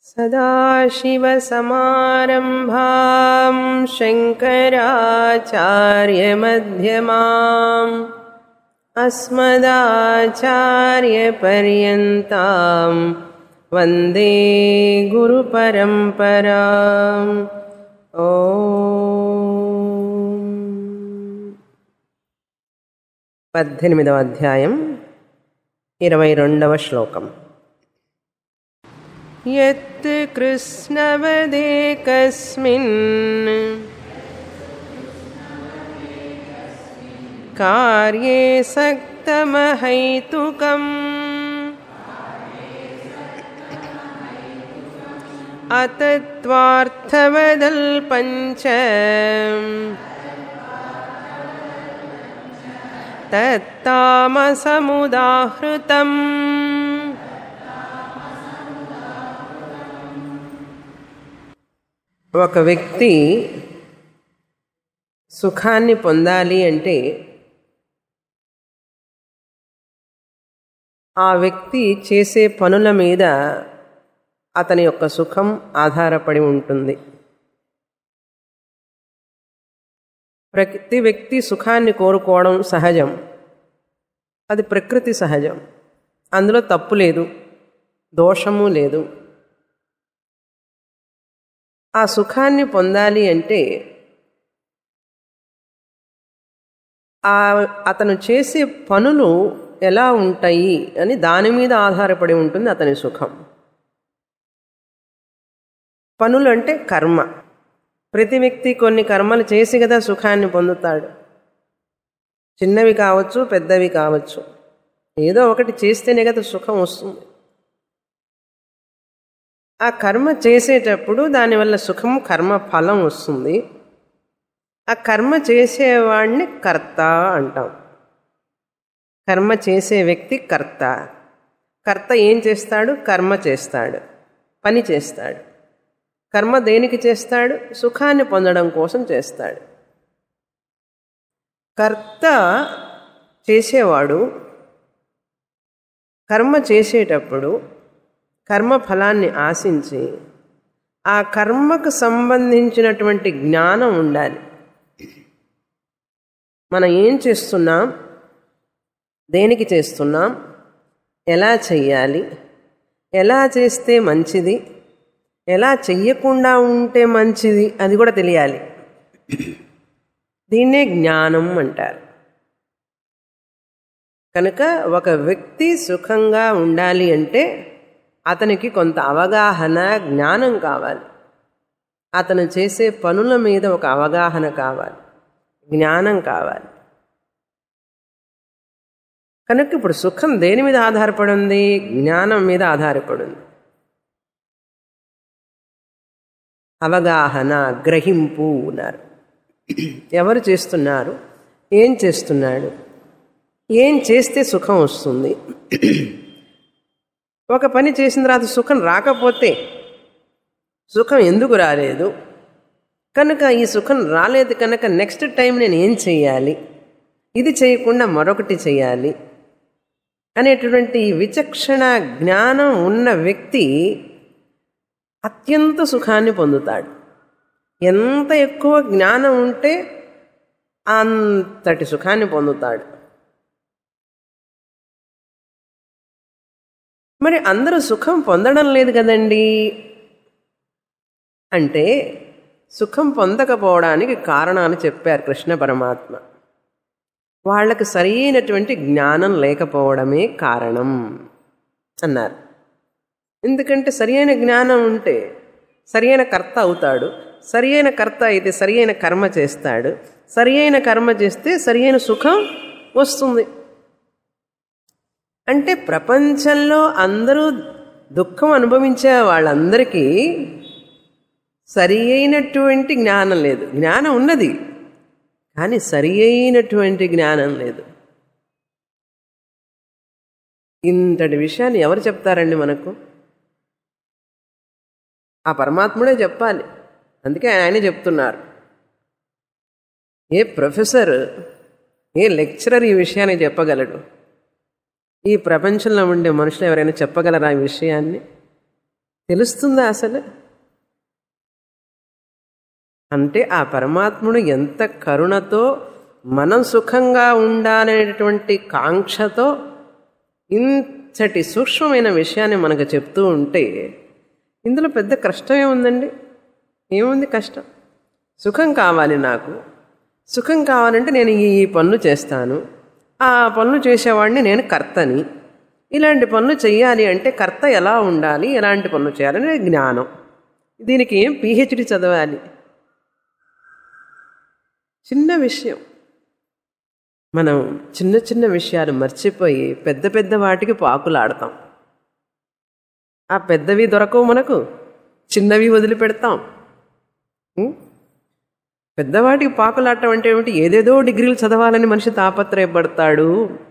सदाशिवसमारम्भां शङ्कराचार्यमध्यमाम् अस्मदाचार्यपर्यन्तां वन्दे गुरुपरम्पराम् ओ పద్దెనిమిదవ అధ్యాయం ఇరవై రెండవ శ్లోకం యత్ కృష్ణవదేకస్మిన్ కార్యే సక్తమహైతుకం అతత్వార్థవదల్పంచ తత్తామసముదాహృతం ఒక వ్యక్తి సుఖాన్ని పొందాలి అంటే ఆ వ్యక్తి చేసే పనుల మీద అతని యొక్క సుఖం ఆధారపడి ఉంటుంది ప్రతి వ్యక్తి సుఖాన్ని కోరుకోవడం సహజం అది ప్రకృతి సహజం అందులో తప్పు లేదు దోషము లేదు ఆ సుఖాన్ని పొందాలి అంటే ఆ అతను చేసే పనులు ఎలా ఉంటాయి అని దాని మీద ఆధారపడి ఉంటుంది అతని సుఖం పనులు అంటే కర్మ ప్రతి వ్యక్తి కొన్ని కర్మలు చేసి కదా సుఖాన్ని పొందుతాడు చిన్నవి కావచ్చు పెద్దవి కావచ్చు ఏదో ఒకటి చేస్తేనే కదా సుఖం వస్తుంది ఆ కర్మ చేసేటప్పుడు దానివల్ల సుఖం కర్మ ఫలం వస్తుంది ఆ కర్మ చేసేవాడిని కర్త అంటాం కర్మ చేసే వ్యక్తి కర్త కర్త ఏం చేస్తాడు కర్మ చేస్తాడు పని చేస్తాడు కర్మ దేనికి చేస్తాడు సుఖాన్ని పొందడం కోసం చేస్తాడు కర్త చేసేవాడు కర్మ చేసేటప్పుడు కర్మ ఫలాన్ని ఆశించి ఆ కర్మకు సంబంధించినటువంటి జ్ఞానం ఉండాలి మనం ఏం చేస్తున్నాం దేనికి చేస్తున్నాం ఎలా చెయ్యాలి ఎలా చేస్తే మంచిది ఎలా చెయ్యకుండా ఉంటే మంచిది అది కూడా తెలియాలి దీన్నే జ్ఞానం అంటారు కనుక ఒక వ్యక్తి సుఖంగా ఉండాలి అంటే అతనికి కొంత అవగాహన జ్ఞానం కావాలి అతను చేసే పనుల మీద ఒక అవగాహన కావాలి జ్ఞానం కావాలి కనుక ఇప్పుడు సుఖం దేని మీద ఆధారపడి ఉంది జ్ఞానం మీద ఆధారపడి ఉంది అవగాహన గ్రహింపు ఉన్నారు ఎవరు చేస్తున్నారు ఏం చేస్తున్నాడు ఏం చేస్తే సుఖం వస్తుంది ఒక పని చేసిన తర్వాత సుఖం రాకపోతే సుఖం ఎందుకు రాలేదు కనుక ఈ సుఖం రాలేదు కనుక నెక్స్ట్ టైం నేను ఏం చేయాలి ఇది చేయకుండా మరొకటి చేయాలి అనేటువంటి విచక్షణ జ్ఞానం ఉన్న వ్యక్తి అత్యంత సుఖాన్ని పొందుతాడు ఎంత ఎక్కువ జ్ఞానం ఉంటే అంతటి సుఖాన్ని పొందుతాడు మరి అందరూ సుఖం పొందడం లేదు కదండి అంటే సుఖం పొందకపోవడానికి కారణాలు చెప్పారు కృష్ణ పరమాత్మ వాళ్ళకి సరైనటువంటి జ్ఞానం లేకపోవడమే కారణం అన్నారు ఎందుకంటే సరియైన జ్ఞానం ఉంటే సరియైన కర్త అవుతాడు సరియైన కర్త అయితే సరియైన కర్మ చేస్తాడు సరియైన కర్మ చేస్తే సరియైన సుఖం వస్తుంది అంటే ప్రపంచంలో అందరూ దుఃఖం అనుభవించే వాళ్ళందరికీ సరి అయినటువంటి జ్ఞానం లేదు జ్ఞానం ఉన్నది కానీ సరి అయినటువంటి జ్ఞానం లేదు ఇంతటి విషయాన్ని ఎవరు చెప్తారండి మనకు ఆ పరమాత్ముడే చెప్పాలి అందుకే ఆయనే చెప్తున్నారు ఏ ప్రొఫెసర్ ఏ లెక్చరర్ ఈ విషయాన్ని చెప్పగలడు ఈ ప్రపంచంలో ఉండే మనుషులు ఎవరైనా చెప్పగలరా ఈ విషయాన్ని తెలుస్తుందా అసలు అంటే ఆ పరమాత్ముడు ఎంత కరుణతో మనం సుఖంగా ఉండాలనేటువంటి కాంక్షతో ఇంతటి సూక్ష్మమైన విషయాన్ని మనకు చెప్తూ ఉంటే ఇందులో పెద్ద కష్టం ఏముందండి ఏముంది కష్టం సుఖం కావాలి నాకు సుఖం కావాలంటే నేను ఈ ఈ పనులు చేస్తాను ఆ పనులు చేసేవాడిని నేను కర్తని ఇలాంటి పనులు చేయాలి అంటే కర్త ఎలా ఉండాలి ఎలాంటి పనులు చేయాలని జ్ఞానం దీనికి ఏం పిహెచ్డి చదవాలి చిన్న విషయం మనం చిన్న చిన్న విషయాలు మర్చిపోయి పెద్ద పెద్ద వాటికి పాకులాడతాం ఆ పెద్దవి దొరకవు మనకు చిన్నవి వదిలిపెడతాం ఉం? పెద్దవాటికి పాకులాడటం అంటే ఏమిటి ఏదేదో డిగ్రీలు చదవాలని మనిషి తాపత్రయపడతాడు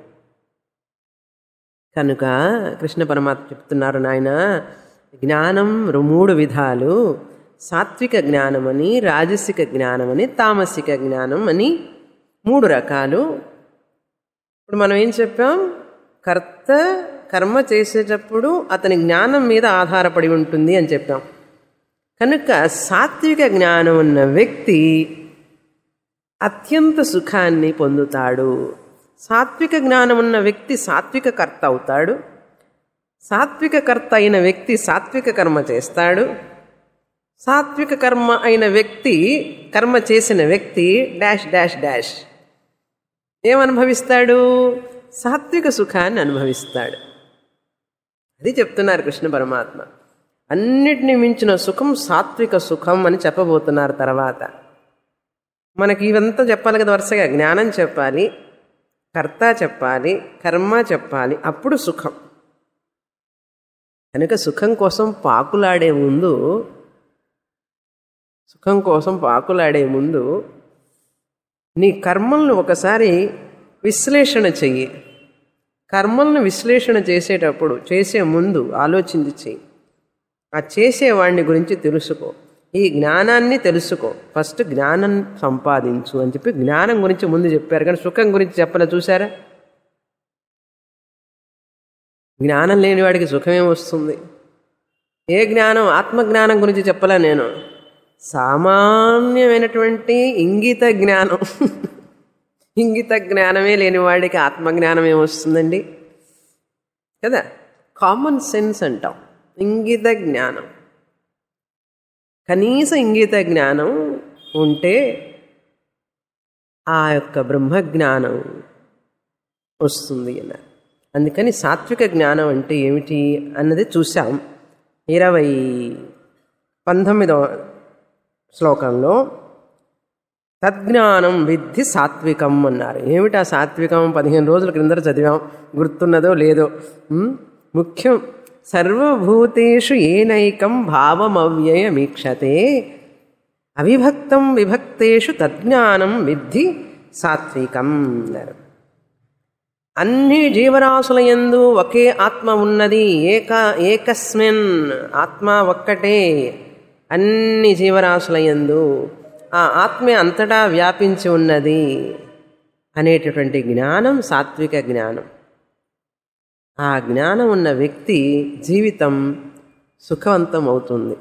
కనుక కృష్ణ పరమాత్మ చెప్తున్నారు నాయన జ్ఞానం రు- మూడు విధాలు సాత్విక జ్ఞానమని రాజసిక జ్ఞానమని తామసిక జ్ఞానం అని మూడు రకాలు ఇప్పుడు మనం ఏం చెప్పాం కర్త కర్మ చేసేటప్పుడు అతని జ్ఞానం మీద ఆధారపడి ఉంటుంది అని చెప్పాం కనుక సాత్విక జ్ఞానం ఉన్న వ్యక్తి అత్యంత సుఖాన్ని పొందుతాడు సాత్విక జ్ఞానం ఉన్న వ్యక్తి సాత్విక కర్త అవుతాడు సాత్విక కర్త అయిన వ్యక్తి సాత్విక కర్మ చేస్తాడు సాత్విక కర్మ అయిన వ్యక్తి కర్మ చేసిన వ్యక్తి డాష్ డాష్ డాష్ ఏమనుభవిస్తాడు సాత్విక సుఖాన్ని అనుభవిస్తాడు అది చెప్తున్నారు కృష్ణ పరమాత్మ అన్నిటినీ మించిన సుఖం సాత్విక సుఖం అని చెప్పబోతున్నారు తర్వాత మనకి ఇవంతా చెప్పాలి కదా వరుసగా జ్ఞానం చెప్పాలి కర్త చెప్పాలి కర్మ చెప్పాలి అప్పుడు సుఖం కనుక సుఖం కోసం పాకులాడే ముందు సుఖం కోసం పాకులాడే ముందు నీ కర్మలను ఒకసారి విశ్లేషణ చెయ్యి కర్మలను విశ్లేషణ చేసేటప్పుడు చేసే ముందు ఆలోచించి చెయ్యి ఆ చేసేవాడిని గురించి తెలుసుకో ఈ జ్ఞానాన్ని తెలుసుకో ఫస్ట్ జ్ఞానం సంపాదించు అని చెప్పి జ్ఞానం గురించి ముందు చెప్పారు కానీ సుఖం గురించి చెప్పలే చూసారా జ్ఞానం లేని వాడికి సుఖమేం వస్తుంది ఏ జ్ఞానం ఆత్మజ్ఞానం గురించి చెప్పలే నేను సామాన్యమైనటువంటి ఇంగిత జ్ఞానం ఇంగిత జ్ఞానమే లేని వాడికి ఆత్మజ్ఞానం ఏమొస్తుందండి కదా కామన్ సెన్స్ అంటాం ఇంగిత జ్ఞానం కనీస ఇంగిత జ్ఞానం ఉంటే ఆ యొక్క బ్రహ్మజ్ఞానం వస్తుంది అన్నారు అందుకని సాత్విక జ్ఞానం అంటే ఏమిటి అన్నది చూసాం ఇరవై పంతొమ్మిదవ శ్లోకంలో తజ్ఞానం విద్ధి సాత్వికం అన్నారు ఏమిటా సాత్వికం పదిహేను రోజుల క్రిందట చదివాం గుర్తున్నదో లేదో ఉమ్, ముఖ్యం సర్వభూతేషు ఏనైకం భావమవ్యయమీక్షతే అవిభక్తం విభక్తేషు తజ్ఞానం విద్ధి సాత్వికం అన్నారు అన్ని జీవరాశుల యందు ఒకే ఆత్మ ఉన్నది ఏక ఏకస్మిన్ ఆత్మ ఒక్కటే అన్ని జీవరాశుల యందు ఆ ఆత్మ అంతటా వ్యాపించి ఉన్నది అనేటటువంటి జ్ఞానం సాత్విక జ్ఞానం ఆ జ్ఞానం ఉన్న వ్యక్తి జీవితం సుఖవంతం అవుతుంది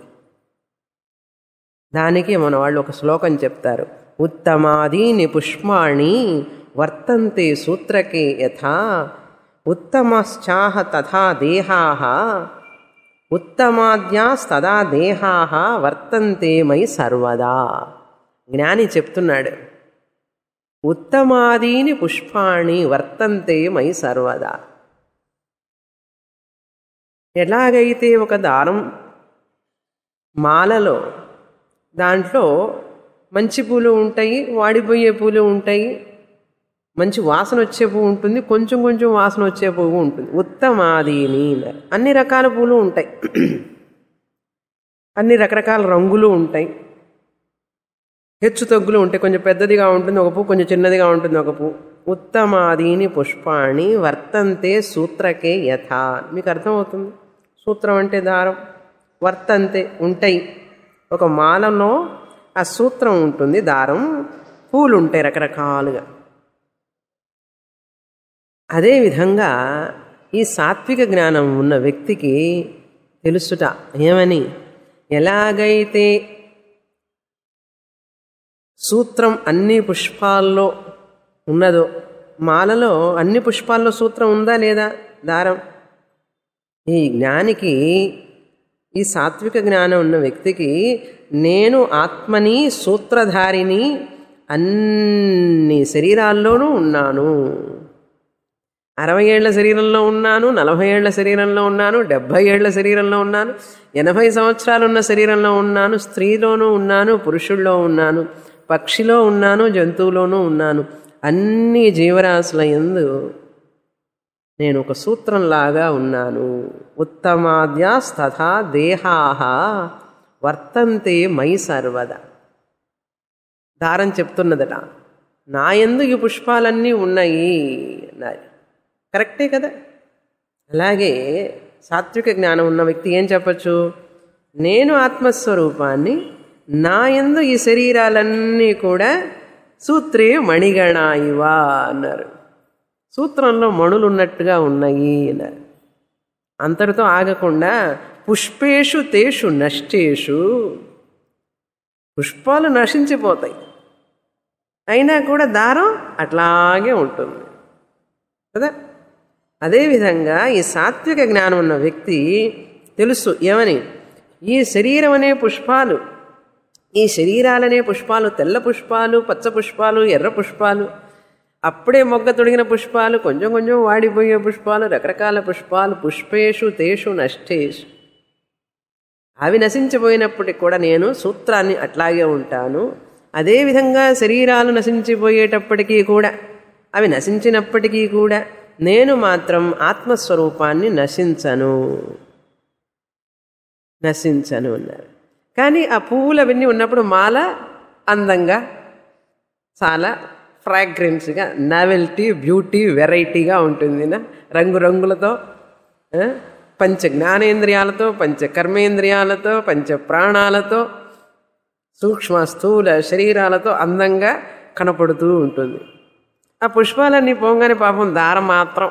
దానికి మన వాళ్ళు ఒక శ్లోకం చెప్తారు ఉత్తమాదీని పుష్పాణి వర్తంతే సూత్రకే యథా ఉత్తమశ్చాహ తథా దేహాః ఉత్తమాద్యాస్తదా దేహాః వర్తంతే మై సర్వదా జ్ఞాని చెప్తున్నాడు ఉత్తమాదీని పుష్పాణి వర్తంతే మై సర్వదా ఎలాగైతే ఒక దారం మాలలో దాంట్లో మంచి పూలు ఉంటాయి వాడిపోయే పూలు ఉంటాయి మంచి వాసన వచ్చే పువ్వు ఉంటుంది కొంచెం కొంచెం వాసన వచ్చే పువ్వు ఉంటుంది ఉత్తమాదీని అన్నారు. అన్ని రకాల పూలు ఉంటాయి అన్ని రకరకాల రంగులు ఉంటాయి హెచ్చు తగ్గులు ఉంటాయి కొంచెం పెద్దదిగా ఉంటుంది ఒక పువ్వు కొంచెం చిన్నదిగా ఉంటుంది ఒక పువ్వు ఉత్తమాదీని పుష్పాణి వర్తంతే సూత్రకే యథా మీకు అర్థమవుతుంది సూత్రం అంటే దారం వర్తంతే ఉంటాయి ఒక మాలలో ఆ సూత్రం ఉంటుంది దారం పూలు ఉంటాయి రకరకాలుగా అదేవిధంగా ఈ సాత్విక జ్ఞానం ఉన్న వ్యక్తికి తెలుసుట ఏమని ఎలాగైతే సూత్రం అన్ని పుష్పాల్లో ఉన్నదో మాలలో అన్ని పుష్పాల్లో సూత్రం ఉందా లేదా దారం ఈ జ్ఞానికి ఈ సాత్విక జ్ఞానం ఉన్న వ్యక్తికి నేను ఆత్మని సూత్రధారిని అన్ని శరీరాల్లోనూ ఉన్నాను అరవై ఏళ్ల శరీరంలో ఉన్నాను నలభై ఏళ్ల శరీరంలో ఉన్నాను డెబ్భై ఏళ్ల శరీరంలో ఉన్నాను ఎనభై సంవత్సరాలు ఉన్న శరీరంలో ఉన్నాను స్త్రీలోనూ ఉన్నాను పురుషుల్లో ఉన్నాను పక్షిలో ఉన్నాను జంతువులోనూ ఉన్నాను అన్ని జీవరాశుల యందు నేను ఒక సూత్రంలాగా ఉన్నాను ఉత్తమాద్యాస్తథా దేహాహ వర్తంతే మై సర్వదా దారం చెప్తున్నదట నా ఎందు ఈ పుష్పాలన్నీ ఉన్నాయి అన్నారు కరెక్టే కదా అలాగే సాత్విక జ్ఞానం ఉన్న వ్యక్తి ఏం చెప్పచ్చు నేను ఆత్మస్వరూపాన్ని నా ఎందు ఈ శరీరాలన్నీ కూడా సూత్రే మణిగణ ఇవా అన్నారు సూత్రంలో మణులు ఉన్నట్టుగా ఉన్నాయి అన్నారు అంతటితో ఆగకుండా పుష్పేషు తేషు నష్టేషు పుష్పాలు నశించిపోతాయి అయినా కూడా దారం అట్లాగే ఉంటుంది కదా అదేవిధంగా ఈ సాత్విక జ్ఞానం ఉన్న వ్యక్తి తెలుసు ఏమని ఈ శరీరం అనే పుష్పాలు ఈ శరీరాలనే పుష్పాలు తెల్ల పుష్పాలు పచ్చ పుష్పాలు ఎర్ర పుష్పాలు అప్పుడే మొగ్గ తొడిగిన పుష్పాలు కొంచెం కొంచెం వాడిపోయే పుష్పాలు రకరకాల పుష్పాలు పుష్పేషు తేషు నష్టేషు అవి నశించిపోయినప్పటికి కూడా నేను సూత్రాన్ని అట్లాగే ఉంటాను అదేవిధంగా శరీరాలు నశించిపోయేటప్పటికీ కూడా అవి నశించినప్పటికీ కూడా నేను మాత్రం ఆత్మస్వరూపాన్ని నశించను నశించను అన్నారు కానీ ఆ పువ్వులు అవన్నీ ఉన్నప్పుడు మాల అందంగా చాలా ఫ్రాగ్రెన్స్గా నావెల్టీ బ్యూటీ వెరైటీగా ఉంటుంది నా రంగురంగులతో ఆ, పంచ జ్ఞానేంద్రియాలతో పంచ కర్మేంద్రియాలతో పంచ ప్రాణాలతో సూక్ష్మ స్థూల శరీరాలతో అందంగా కనపడుతూ ఉంటుంది ఆ పుష్పాలన్నీ పోగానే పాపం దారం మాత్రం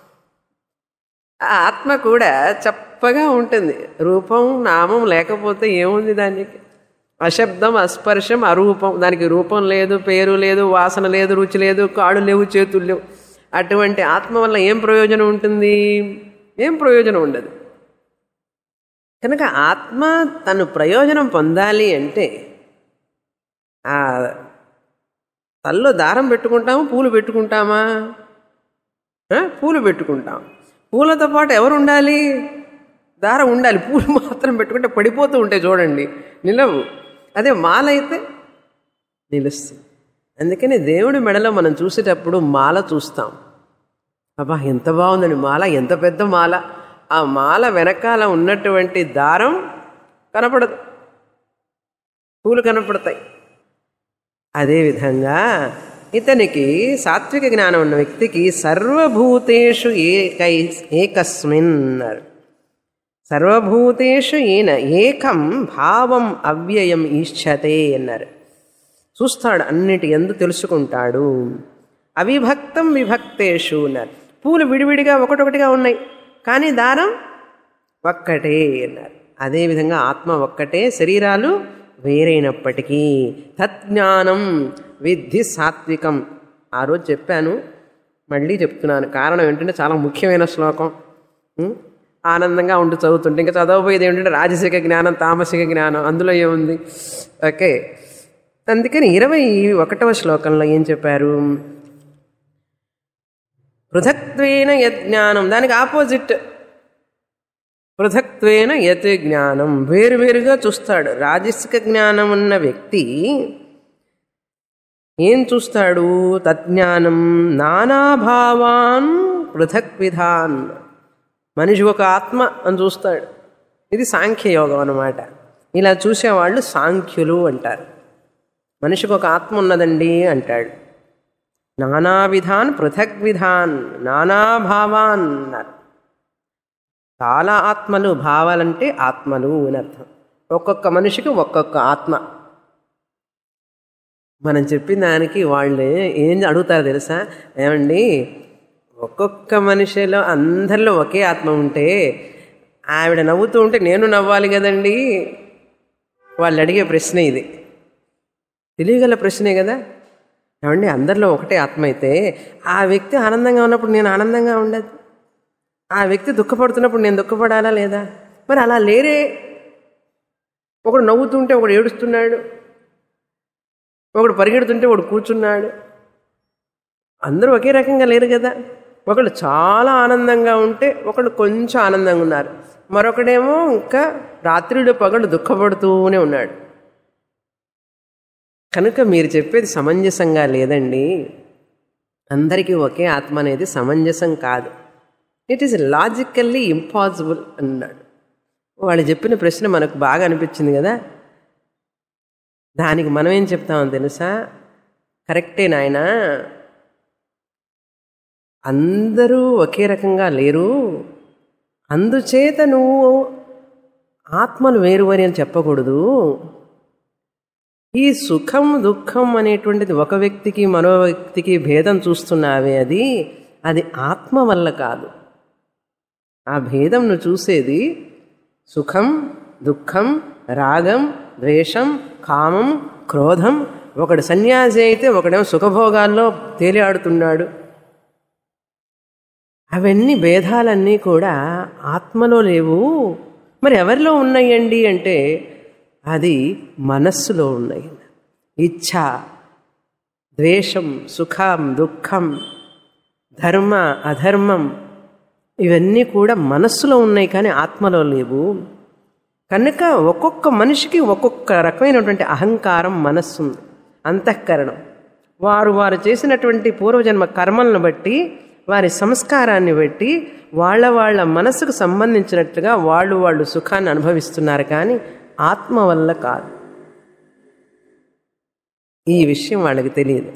ఆ ఆత్మ కూడా చప్పగా ఉంటుంది రూపం నామం లేకపోతే ఏముంది దానికి అశబ్దం అస్పర్శం అరూపం దానికి రూపం లేదు పేరు లేదు వాసన లేదు రుచి లేదు కాళ్ళు లేవు చేతులు లేవు అటువంటి ఆత్మ వల్ల ఏం ప్రయోజనం ఉంటుంది ఏం ప్రయోజనం ఉండదు కనుక ఆత్మ తను ప్రయోజనం పొందాలి అంటే ఆ తల్లో దారం పెట్టుకుంటాము పూలు పెట్టుకుంటామా ఆ? పూలు పెట్టుకుంటాం పూలతో పాటు ఎవరు ఉండాలి దారం ఉండాలి పూలు మాత్రం పెట్టుకుంటే పడిపోతూ ఉంటాయి చూడండి నిలవు అదే మాల అయితే నిలుస్తుంది అందుకని దేవుడి మెడలో మనం చూసేటప్పుడు మాల చూస్తాం అబ్బా ఎంత బాగుందండి మాల ఎంత పెద్ద మాల ఆ మాల వెనకాల ఉన్నటువంటి దారం కనపడదు పూలు కనపడతాయి అదేవిధంగా ఇతనికి సాత్విక జ్ఞానం ఉన్న వ్యక్తికి సర్వభూతేషు ఏకై ఏకస్మిన్ అన్నారు సర్వభూతేషు ఈయన ఏకం భావం అవ్యయం ఈశ్చతే అన్నారు చూస్తాడు అన్నిటి ఎందు తెలుసుకుంటాడు అవిభక్తం విభక్తేషు అన్నారు పూలు విడివిడిగా ఒకటొకటిగా ఉన్నాయి కానీ దారం ఒక్కటే అన్నారు అదేవిధంగా ఆత్మ ఒక్కటే శరీరాలు వేరైనప్పటికీ తజ్ఞానం విద్ధి సాత్వికం ఆ రోజు చెప్పాను మళ్ళీ చెప్తున్నాను కారణం ఏంటంటే చాలా ముఖ్యమైన శ్లోకం ఉం? ఆనందంగా ఉండి చదువుతుంటే ఇంకా చదవబోయేది ఏంటంటే రాజసిక జ్ఞానం తామసిక జ్ఞానం అందులో ఏముంది ఓకే అందుకని ఇరవై ఒకటవ శ్లోకంలో ఏం చెప్పారు పృథక్త్వేన యజ్ఞానం దానికి ఆపోజిట్ పృథక్త్వేన యత్ జ్ఞానం వేరువేరుగా చూస్తాడు రాజసిక జ్ఞానం ఉన్న వ్యక్తి ఏం చూస్తాడు తజ్ఞానం నానాభావాన్ పృథక్ విధాన్ మనిషి ఒక ఆత్మ అని చూస్తాడు ఇది సాంఖ్యయోగం అన్నమాట ఇలా చూసేవాళ్ళు సాంఖ్యులు అంటారు మనిషికి ఒక ఆత్మ ఉన్నదండి అంటాడు నానా విధాన్ పృథక్ విధాన్ నానాభావాన్ అన్నారు చాలా ఆత్మలు భావాలంటే ఆత్మలు అని అర్థం ఒక్కొక్క మనిషికి ఒక్కొక్క ఆత్మ మనం చెప్పిన దానికి వాళ్ళు ఏం అడుగుతారు తెలుసా ఏమండి ఒక్కొక్క మనిషిలో అందరిలో ఒకే ఆత్మ ఉంటే ఆవిడ నవ్వుతూ ఉంటే నేను నవ్వాలి కదండి వాళ్ళు అడిగే ప్రశ్న ఇది తెలియగల ప్రశ్నే కదా ఏమండి అందరిలో ఒకటే ఆత్మ అయితే ఆ వ్యక్తి ఆనందంగా ఉన్నప్పుడు నేను ఆనందంగా ఉండదు ఆ వ్యక్తి దుఃఖపడుతున్నప్పుడు నేను దుఃఖపడాలా లేదా మరి అలా లేరే ఒకడు నవ్వుతుంటే ఒకడు ఏడుస్తున్నాడు ఒకడు పరిగెడుతుంటే ఒకడు కూర్చున్నాడు అందరూ ఒకే రకంగా లేరు కదా ఒకళ్ళు చాలా ఆనందంగా ఉంటే ఒకళ్ళు కొంచెం ఆనందంగా ఉన్నారు మరొకడేమో ఇంకా రాత్రిడు పగలు దుఃఖపడుతూనే ఉన్నాడు కనుక మీరు చెప్పేది సమంజసంగా లేదండి అందరికీ ఒకే ఆత్మ అనేది సమంజసం కాదు ఇట్ ఈస్ లాజికల్లీ ఇంపాసిబుల్ అన్నాడు వాళ్ళు చెప్పిన ప్రశ్న మనకు బాగా అనిపించింది కదా దానికి మనం ఏం చెప్తామో తెలుసా కరెక్టే నాయనా అందరూ ఒకే రకంగా లేరు అందుచేత నువ్వు ఆత్మలు వేరు అని అని చెప్పకూడదు ఈ సుఖం దుఃఖం అనేటువంటిది ఒక వ్యక్తికి మరో వ్యక్తికి భేదం చూస్తున్నావే అది అది ఆత్మ వల్ల కాదు ఆ భేదం నువ్వు చూసేది సుఖం దుఃఖం రాగం ద్వేషం కామం క్రోధం ఒకడు సన్యాసి అయితే ఒకడేమో సుఖభోగాల్లో తేలియాడుతున్నాడు అవన్నీ భేదాలన్నీ కూడా ఆత్మలో లేవు మరి ఎవరిలో ఉన్నాయండి అంటే అది మనస్సులో ఉన్నాయి ఇచ్ఛ ద్వేషం సుఖం దుఃఖం ధర్మ అధర్మం ఇవన్నీ కూడా మనస్సులో ఉన్నాయి కానీ ఆత్మలో లేవు కనుక ఒక్కొక్క మనిషికి ఒక్కొక్క రకమైనటువంటి అహంకారం మనస్సు ఉంది అంతఃకరణం వారు వారు చేసినటువంటి పూర్వజన్మ కర్మలను బట్టి వారి సంస్కారాన్ని బట్టి వాళ్ళ వాళ్ళ మనసుకు సంబంధించినట్లుగా వాళ్ళు వాళ్ళు సుఖాన్ని అనుభవిస్తున్నారు కానీ ఆత్మ వల్ల కాదు ఈ విషయం వాళ్ళకి తెలియదు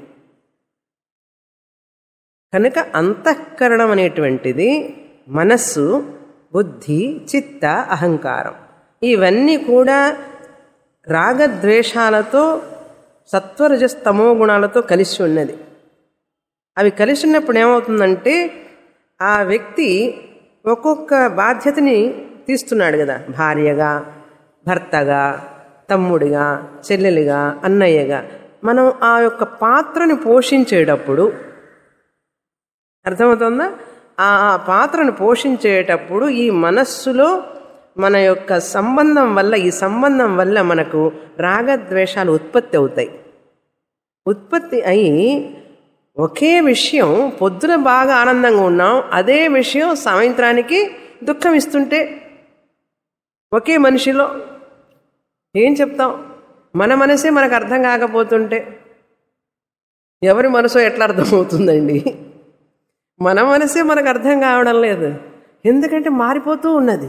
కనుక అంతఃకరణం అనేటువంటిది మనస్సు బుద్ధి చిత్త అహంకారం ఇవన్నీ కూడా రాగద్వేషాలతో సత్వరజస్తమో గుణాలతో కలిసి ఉన్నది అవి కలిసి ఉన్నప్పుడు ఏమవుతుందంటే ఆ వ్యక్తి ఒక్కొక్క బాధ్యతని తీస్తున్నాడు కదా భార్యగా భర్తగా తమ్ముడిగా చెల్లెలిగా అన్నయ్యగా మనం ఆ యొక్క పాత్రని పోషించేటప్పుడు అర్థమవుతుందా ఆ పాత్రను పోషించేటప్పుడు ఈ మనస్సులో మన యొక్క సంబంధం వల్ల ఈ సంబంధం వల్ల మనకు రాగద్వేషాలు ఉత్పత్తి అవుతాయి ఉత్పత్తి అయి ఒకే విషయం పొద్దున బాగా ఆనందంగా ఉన్నాం అదే విషయం సాయంత్రానికి దుఃఖం ఇస్తుంటే ఒకే మనిషిలో ఏం చెప్తాం మన మనసే మనకు అర్థం కాకపోతుంటే ఎవరి మనసో ఎట్లా అర్థమవుతుందండి మన మనసే మనకు అర్థం కావడం లేదు ఎందుకంటే మారిపోతూ ఉన్నది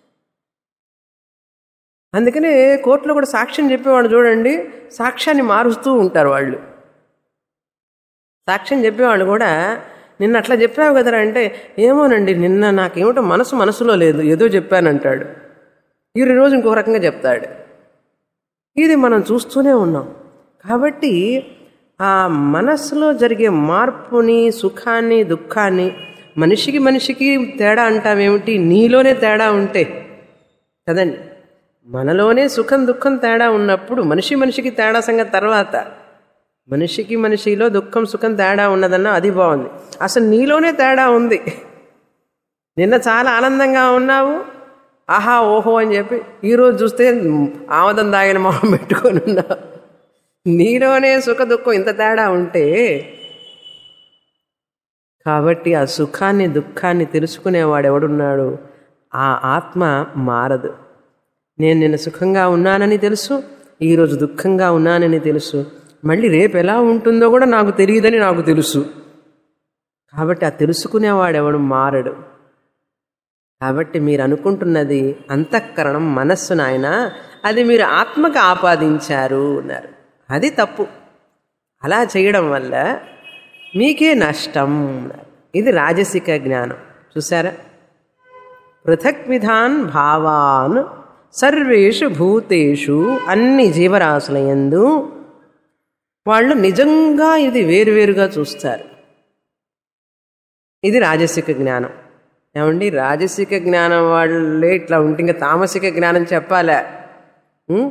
అందుకనే కోర్టులో కూడా సాక్ష్యం చెప్పేవాళ్ళు చూడండి సాక్ష్యాన్ని మారుస్తూ ఉంటారు వాళ్ళు సాక్ష్యం చెప్పేవాళ్ళు కూడా నిన్న అట్లా చెప్పావు కదరా అంటే ఏమోనండి నిన్న నాకేమిటో మనసు మనసులో లేదు ఏదో చెప్పానంటాడు ఈ రోజు ఇంకో రకంగా చెప్తాడు ఇది మనం చూస్తూనే ఉన్నాం కాబట్టి ఆ మనస్సులో జరిగే మార్పుని సుఖాన్ని దుఃఖాన్ని మనిషికి మనిషికి తేడా అంటామేమిటి నీలోనే తేడా ఉంటే కదండి మనలోనే సుఖం దుఃఖం తేడా ఉన్నప్పుడు మనిషి మనిషికి తేడా సంగతి తర్వాత మనిషికి మనిషిలో దుఃఖం సుఖం తేడా ఉన్నదన్న అది బాగుంది అసలు నీలోనే తేడా ఉంది నిన్న చాలా ఆనందంగా ఉన్నావు ఆహా ఓహో అని చెప్పి ఈరోజు చూస్తే ఆమదం దాగిన మొహం పెట్టుకొని ఉన్నావు నీలోనే సుఖ దుఃఖం ఇంత తేడా ఉంటే కాబట్టి ఆ సుఖాన్ని దుఃఖాన్ని తెలుసుకునేవాడు ఎవడున్నాడు ఆ ఆత్మ మారదు నేను నిన్న సుఖంగా ఉన్నానని తెలుసు ఈరోజు దుఃఖంగా ఉన్నానని తెలుసు మళ్ళీ రేపు ఎలా ఉంటుందో కూడా నాకు తెలియదని నాకు తెలుసు కాబట్టి ఆ తెలుసుకునేవాడెవడు మారడు కాబట్టి మీరు అనుకుంటున్నది అంతఃకరణం మనస్సు నాయన అది మీరు ఆత్మకు ఆపాదించారు అన్నారు అది తప్పు అలా చేయడం వల్ల మీకే నష్టం అన్నారు ఇది రాజసిక జ్ఞానం చూసారా పృథక్ విధాన్ భావాన్ సర్వేషు భూతేషు అన్ని జీవరాశులయందు వాళ్ళు నిజంగా ఇది వేరువేరుగా చూస్తారు ఇది రాజసిక జ్ఞానం ఏమండి రాజసిక జ్ఞానం వాళ్ళే ఇట్లా ఉంటే ఇంకా తామసిక జ్ఞానం చెప్పాలా ఉం?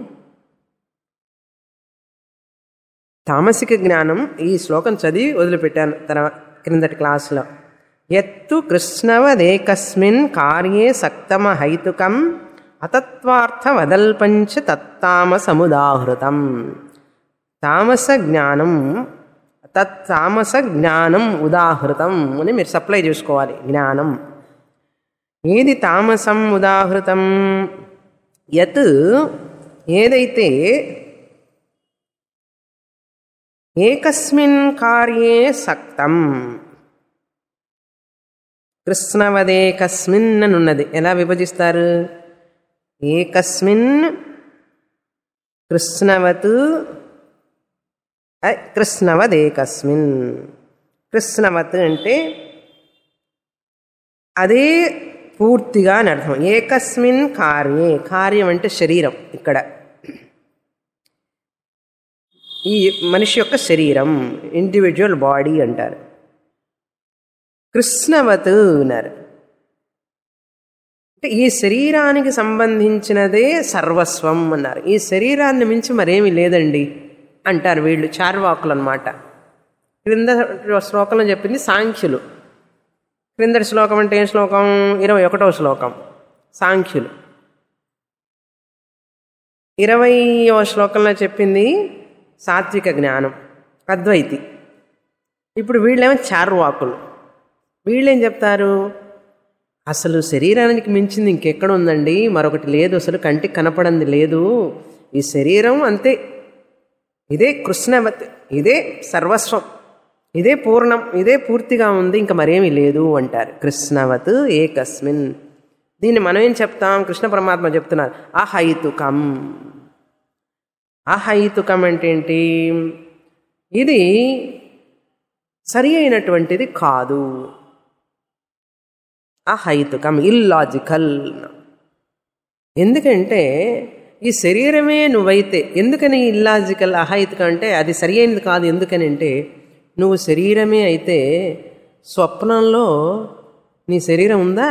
తామసిక జ్ఞానం ఈ శ్లోకం చదివి వదిలిపెట్టాను తర్వాత క్రిందటి క్లాసులో ఎత్తు కృష్ణవదేకస్మిన్ కార్యే సక్తమ హైతుకం అతత్వార్థ వదల్పంచ తత్తామసముదాహృతం తామస జ్ఞానం తత్తామస జ్ఞానం ఉదాహృతం అని మీరు సప్లై చేసుకోవాలి జ్ఞానం ఏది తామసం ఉదాహృతం యత్ ఏదైతే ఏకస్మిన్ కార్యే సక్తం కృష్ణవదేకస్మిన్ అని ఉన్నది ఎలా విభజిస్తారు ఏకస్మిన్ కృష్ణవత్ అయ్ కృష్ణవదేకస్మిన్ కృష్ణవత్ అంటే అదే పూర్తిగా అని అర్థం ఏకస్మిన్ కార్యే కార్యం అంటే శరీరం ఇక్కడ ఈ మనిషి యొక్క శరీరం ఇండివిజువల్ బాడీ అంటారు కృష్ణవత్ అన్నారు అంటే ఈ శరీరానికి సంబంధించినదే సర్వస్వం అన్నారు ఈ శరీరాన్ని మించి మరేమీ లేదండి అంటారు వీళ్ళు చార్వాకులు అనమాట క్రింద శ్లోకంలో చెప్పింది సాంఖ్యులు క్రిందటి శ్లోకం అంటే ఏం శ్లోకం ఇరవై ఒకటవ శ్లోకం సాంఖ్యులు ఇరవయవ శ్లోకంలో చెప్పింది సాత్విక జ్ఞానం అద్వైతి ఇప్పుడు వీళ్ళేమో చార్వాకులు వీళ్ళేం చెప్తారు అసలు శరీరానికి మించింది ఇంకెక్కడ ఉందండి మరొకటి లేదు అసలు కంటికి కనపడంది లేదు ఈ శరీరం అంతే ఇదే కృష్ణవత్ ఇదే సర్వస్వం ఇదే పూర్ణం ఇదే పూర్తిగా ఉంది ఇంకా మరేమీ లేదు అంటారు కృష్ణవత్ ఏకస్మిన్ దీన్ని మనం ఏం చెప్తాం కృష్ణ పరమాత్మ చెప్తున్నారు అహైతుకం అహైతుకం అంటే ఏంటి ఇది సరి అయినటువంటిది కాదు అహైతుకం ఇల్లాజికల్ ఎందుకంటే ఈ శరీరమే నువ్వైతే ఎందుకని ఇల్లాజికల్ అహైతుకం అంటే అది సరి అయినది కాదు ఎందుకని అంటే నువ్వు శరీరమే అయితే స్వప్నంలో నీ శరీరం ఉందా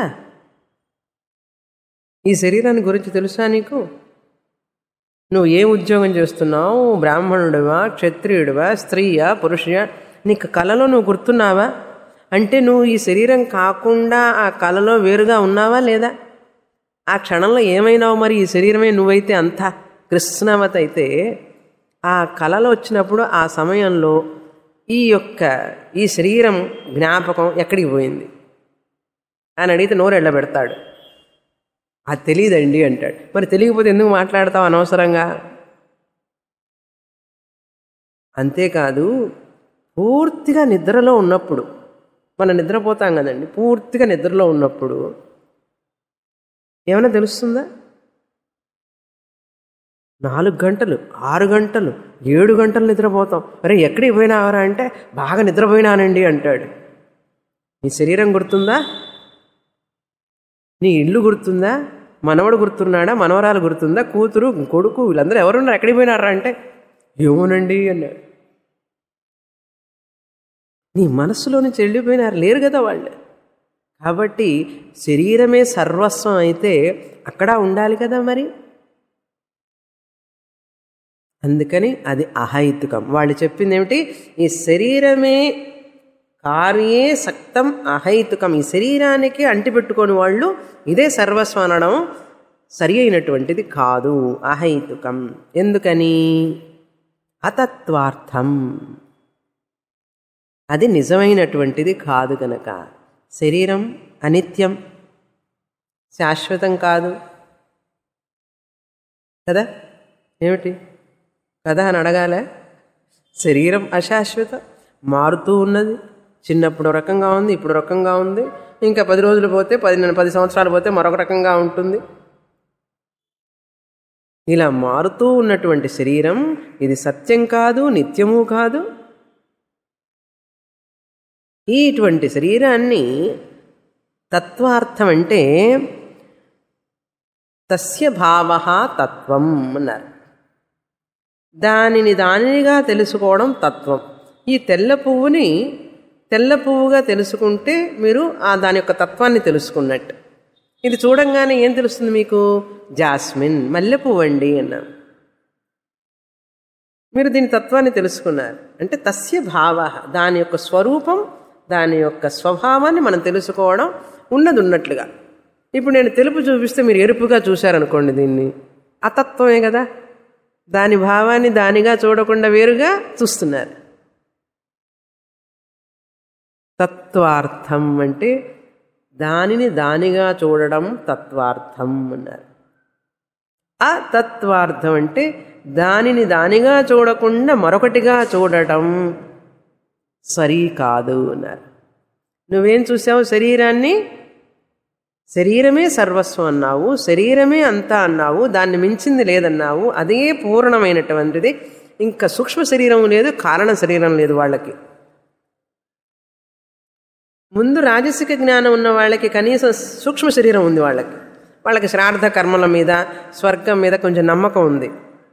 ఈ శరీరాన్ని గురించి తెలుసా నీకు నువ్వు ఏ ఉద్యోగం చేస్తున్నావు బ్రాహ్మణుడివా క్షత్రియుడివా స్త్రీయా పురుషుయా నీకు కళలో నువ్వు గుర్తున్నావా అంటే నువ్వు ఈ శరీరం కాకుండా ఆ కళలో వేరుగా ఉన్నావా లేదా ఆ క్షణంలో ఏమైనావు మరి ఈ శరీరమే నువ్వైతే అంతా కృష్ణవత అయితే ఆ కళలో వచ్చినప్పుడు ఆ సమయంలో ఈ యొక్క ఈ శరీరం జ్ఞాపకం ఎక్కడికి పోయింది అని అడిగితే నోరు ఎళ్ళబెడతాడు అది తెలియదండి అంటాడు మరి తెలియకపోతే ఎందుకు మాట్లాడతావు అనవసరంగా అంతేకాదు పూర్తిగా నిద్రలో ఉన్నప్పుడు మనం నిద్రపోతాం కదండి పూర్తిగా నిద్రలో ఉన్నప్పుడు ఏమైనా తెలుస్తుందా నాలుగు గంటలు ఆరు గంటలు ఏడు గంటలు నిద్రపోతాం అరే ఎక్కడికి పోయినావరా అంటే బాగా నిద్రపోయినానండి అంటాడు నీ శరీరం గుర్తుందా నీ ఇల్లు గుర్తుందా మనవడు గుర్తున్నాడా మనవరాలు గుర్తుందా కూతురు కొడుకు వీళ్ళందరూ ఎవరున్నారు ఎక్కడికి పోయినారా అంటే ఏమోనండి అన్నాడు నీ మనస్సులో నుంచి వెళ్ళిపోయినారు లేరు కదా వాళ్ళు కాబట్టి శరీరమే సర్వస్వం అయితే అక్కడ ఉండాలి కదా మరి అందుకని అది అహైతుకం వాళ్ళు చెప్పింది ఏమిటి ఈ శరీరమే కార్యే సక్తం అహైతుకం ఈ శరీరానికి అంటిపెట్టుకొని వాళ్ళు ఇదే సర్వస్వం అనడం సరి అయినటువంటిది కాదు అహైతుకం ఎందుకని అతత్వార్థం అది నిజమైనటువంటిది కాదు గనక శరీరం అనిత్యం శాశ్వతం కాదు కదా ఏమిటి కదా అని అడగాల శరీరం అశాశ్వతం మారుతూ ఉన్నది చిన్నప్పుడు రకంగా ఉంది ఇప్పుడు రకంగా ఉంది ఇంకా పది రోజులు పోతే పది పది సంవత్సరాలు పోతే మరొక రకంగా ఉంటుంది ఇలా మారుతూ ఉన్నటువంటి శరీరం ఇది సత్యం కాదు నిత్యము కాదు ఇటువంటి శరీరాన్ని తత్వార్థం అంటే తస్య భావ తత్వం అన్నారు దానిని దానినిగా తెలుసుకోవడం తత్వం ఈ తెల్ల పువ్వుని తెల్ల పువ్వుగా తెలుసుకుంటే మీరు ఆ దాని యొక్క తత్వాన్ని తెలుసుకున్నట్టు ఇది చూడంగానే ఏం తెలుస్తుంది మీకు జాస్మిన్ మల్లె పువ్వు అండి అన్నాను మీరు దీని తత్వాన్ని తెలుసుకున్నారు అంటే తస్య భావ దాని యొక్క స్వరూపం దాని యొక్క స్వభావాన్ని మనం తెలుసుకోవడం ఉన్నది ఉన్నట్లుగా ఇప్పుడు నేను తెలుపు చూపిస్తే మీరు ఎరుపుగా చూశారనుకోండి దీన్ని అతత్వమే కదా దాని భావాన్ని దానిగా చూడకుండా వేరుగా చూస్తున్నారు తత్వార్థం అంటే దానిని దానిగా చూడడం తత్వార్థం అన్నారు ఆ తత్వార్థం అంటే దానిని దానిగా చూడకుండా మరొకటిగా చూడటం సరి కాదు అన్నారు నువ్వేం చూసావు శరీరాన్ని శరీరమే సర్వస్వం అన్నావు శరీరమే అంతా అన్నావు దాన్ని మించింది లేదన్నావు అదే పూర్ణమైనటువంటిది ఇంకా సూక్ష్మ శరీరం లేదు కారణ శరీరం లేదు వాళ్ళకి ముందు రాజసిక జ్ఞానం ఉన్న వాళ్ళకి కనీసం సూక్ష్మ శరీరం ఉంది వాళ్ళకి వాళ్ళకి శ్రాద్ధ కర్మల మీద స్వర్గం మీద కొంచెం నమ్మకం ఉంది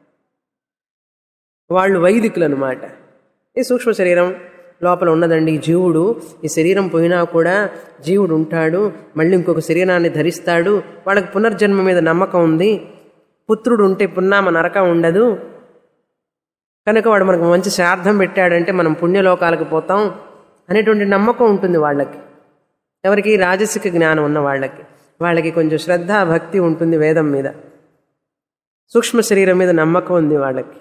వాళ్ళు వైదికులు అనమాట ఈ సూక్ష్మ శరీరం లోపల ఉన్నదండి ఈ జీవుడు ఈ శరీరం పోయినా కూడా జీవుడు ఉంటాడు మళ్ళీ ఇంకొక శరీరాన్ని ధరిస్తాడు వాళ్ళకి పునర్జన్మ మీద నమ్మకం ఉంది పుత్రుడు ఉంటే పున్నామ నరకం ఉండదు కనుక వాడు మనకు మంచి శ్రాద్ధం పెట్టాడంటే మనం పుణ్యలోకాలకు పోతాం అనేటువంటి నమ్మకం ఉంటుంది వాళ్ళకి ఎవరికి రాజసిక జ్ఞానం ఉన్న వాళ్ళకి వాళ్ళకి కొంచెం శ్రద్ధ భక్తి ఉంటుంది వేదం మీద సూక్ష్మ శరీరం మీద నమ్మకం ఉంది వాళ్ళకి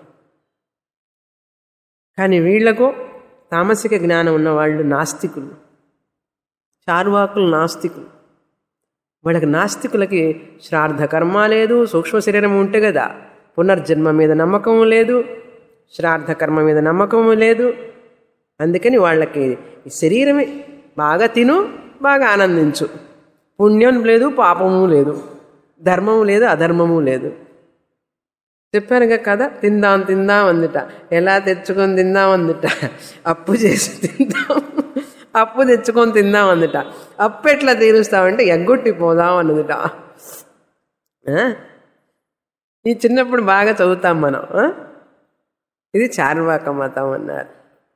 కానీ వీళ్లకు తామసిక జ్ఞానం ఉన్న వాళ్ళు నాస్తికులు చార్వాకులు నాస్తికులు వాళ్ళకి నాస్తికులకి శ్రాద్ధ కర్మ లేదు సూక్ష్మ శరీరం ఉంటే కదా పునర్జన్మ మీద నమ్మకం లేదు శ్రాద్ధ కర్మ మీద నమ్మకము లేదు అందుకని వాళ్ళకి ఈ శరీరమే బాగా తిను బాగా ఆనందించు పుణ్యం లేదు పాపము లేదు ధర్మము లేదు అధర్మము లేదు చెప్పానుగా కదా తిందాం తిందాం అందుట ఎలా తెచ్చుకొని తిందాం అందుట అప్పు చేసి తిందాం అప్పు తెచ్చుకొని తిందాం అందుట అప్పు ఎట్లా తీరుస్తామంటే ఎగ్గొట్టి పోదాం అన్నదిట ఆ? ఈ చిన్నప్పుడు బాగా చదువుతాం మనం ఆ? ఇది చార్వాక మతం అన్నారు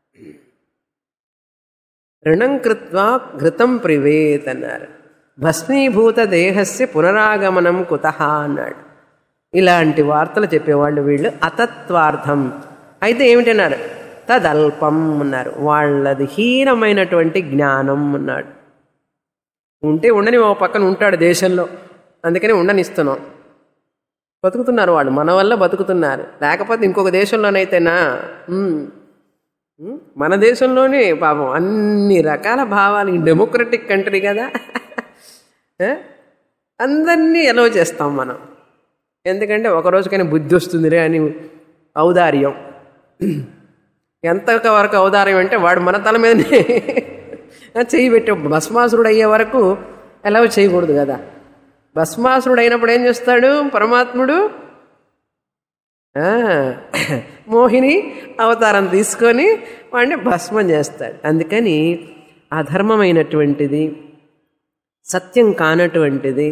రుణం కృత్వా ఘృతం ప్రివేత్ అన్నారు భస్మీభూత దేహస్య పునరాగమనం కుత అన్నాడు ఇలాంటి వార్తలు చెప్పేవాళ్ళు వీళ్ళు అతత్వార్థం అయితే ఏమిటన్నారు తదల్పం అన్నారు వాళ్ళది హీనమైనటువంటి జ్ఞానం అన్నాడు ఉంటే ఉండని ఓ పక్కన ఉంటాడు దేశంలో అందుకని ఉండనిస్తున్నాం బతుకుతున్నారు వాళ్ళు మన వల్ల బతుకుతున్నారు లేకపోతే ఇంకొక దేశంలోనైతేనా ఉమ్, ఉమ్, మన దేశంలోనే పాపం అన్ని రకాల భావాలు ఈ డెమోక్రటిక్ కంట్రీ కదా ఏ? అందరినీ ఎలవ చేస్తాం మనం ఎందుకంటే ఒక రోజుకైనా బుద్ధి వస్తుందిరే అని ఔదార్యం ఎంత వరకు ఔదార్యం అంటే వాడు మన తల మీదనే చెయ్యి పెట్టి భస్మాసురుడు అయ్యే వరకు ఎలవ చేయకూడదు కదా భస్మాసురుడు అయినప్పుడు ఏం చేస్తాడు పరమాత్ముడు ఆ, మోహిని అవతారం తీసుకొని వాడిని భస్మం చేస్తాడు అందుకని అధర్మమైనటువంటిది సత్యం కానటువంటిది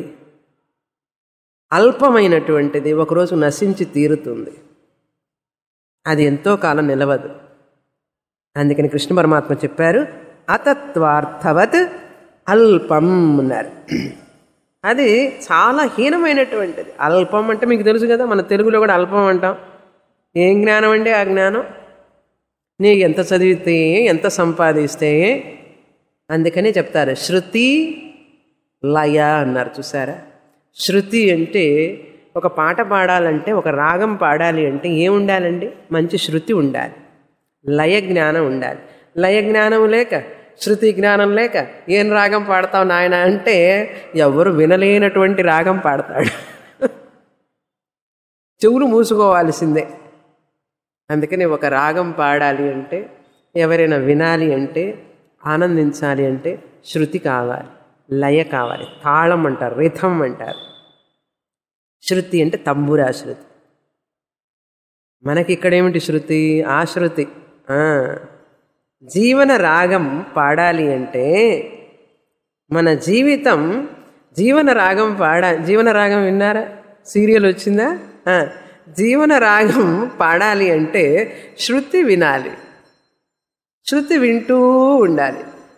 అల్పమైనటువంటిది ఒకరోజు నశించి తీరుతుంది అది ఎంతో కాలం నిలవదు అందుకని కృష్ణ పరమాత్మ చెప్పారు అతత్వార్థవత్ అల్పం అన్నారు అది చాలా హీనమైనటువంటిది అల్పం అంటే మీకు తెలుసు కదా మన తెలుగులో కూడా అల్పం అంటాం ఏం జ్ఞానం అంటే ఆ జ్ఞానం నీ ఎంత చదివితే ఎంత సంపాదిస్తే అందుకనే చెప్తారు శృతి లయ అన్నారు చూసారా శృతి అంటే ఒక పాట పాడాలంటే ఒక రాగం పాడాలి అంటే ఏం ఉండాలండి మంచి శృతి ఉండాలి లయ జ్ఞానం ఉండాలి లయ జ్ఞానం లేక శృతి జ్ఞానం లేక ఏం రాగం పాడతావు నాయన అంటే ఎవరు వినలేనటువంటి రాగం పాడతాడు చెవులు మూసుకోవాల్సిందే అందుకని ఒక రాగం పాడాలి అంటే ఎవరైనా వినాలి అంటే ఆనందించాలి అంటే శృతి కావాలి లయ కావాలి తాళం అంటారు రిథం అంటారు శృతి అంటే తంబురా శృతి మనకి ఇక్కడేమిటి శృతి ఆశృతి ఆ. జీవన రాగం పాడాలి అంటే మన జీవితం జీవన రాగం పాడా జీవన రాగం విన్నారా సీరియల్ వచ్చిందా ఆ. జీవన రాగం పాడాలి అంటే శృతి వినాలి శృతి వింటూ ఉండాలి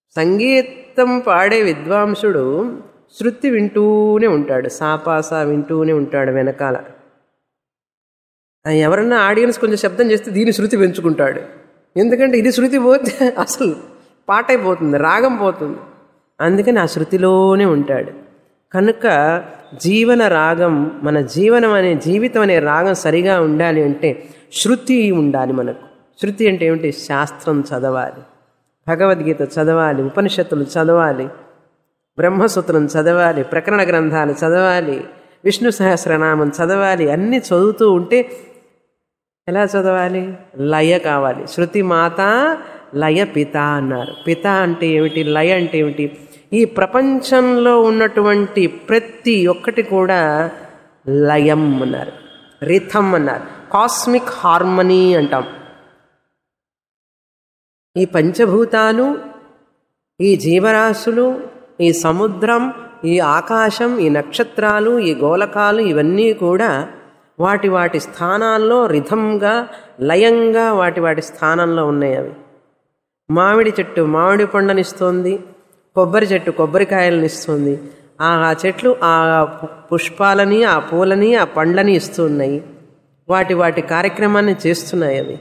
సంగీతం పాడే విద్వాంసుడు శృతి వింటూనే ఉంటాడు సాపాస వింటూనే ఉంటాడు వెనకాల ఆ ఎవరన్నా ఆడియన్స్ కొంచెం శబ్దం చేస్తే దీని శృతి పెంచుకుంటాడు ఎందుకంటే ఇది శృతి పోతే అసలు పాట అయిపోతుంది రాగం పోతుంది అందుకని ఆ శృతిలోనే ఉంటాడు కనుక జీవన రాగం మన జీవనం అనే జీవితం అనే రాగం సరిగా ఉండాలి అంటే శృతి ఉండాలి మనకు శృతి అంటే ఏమిటి శాస్త్రం చదవాలి భగవద్గీత చదవాలి ఉపనిషత్తులు చదవాలి బ్రహ్మసూత్రం చదవాలి ప్రకరణ గ్రంథాలు చదవాలి విష్ణు సహస్రనామం చదవాలి అన్నీ చదువుతూ ఉంటే ఎలా చదవాలి లయ కావాలి శృతి మాత లయ పిత అన్నారు పిత అంటే ఏమిటి లయ అంటే ఏమిటి ఈ ప్రపంచంలో ఉన్నటువంటి ప్రతి ఒక్కటి కూడా లయం అన్నారు రిథం అన్నారు కాస్మిక్ హార్మనీ అంటాం ఈ పంచభూతాలు ఈ జీవరాశులు ఈ సముద్రం ఈ ఆకాశం ఈ నక్షత్రాలు ఈ గోలకాలు ఇవన్నీ కూడా వాటి వాటి స్థానాల్లో రిథంగా లయంగా వాటి వాటి స్థానంలో ఉన్నాయి అవి మామిడి చెట్టు మామిడి పండనిస్తోంది కొబ్బరి చెట్టు కొబ్బరికాయలను ఇస్తుంది ఆ చెట్లు ఆ పుష్పాలని ఆ పూలని ఆ పండ్లని ఇస్తున్నాయి వాటి వాటి కార్యక్రమాన్ని చేస్తున్నాయి అవి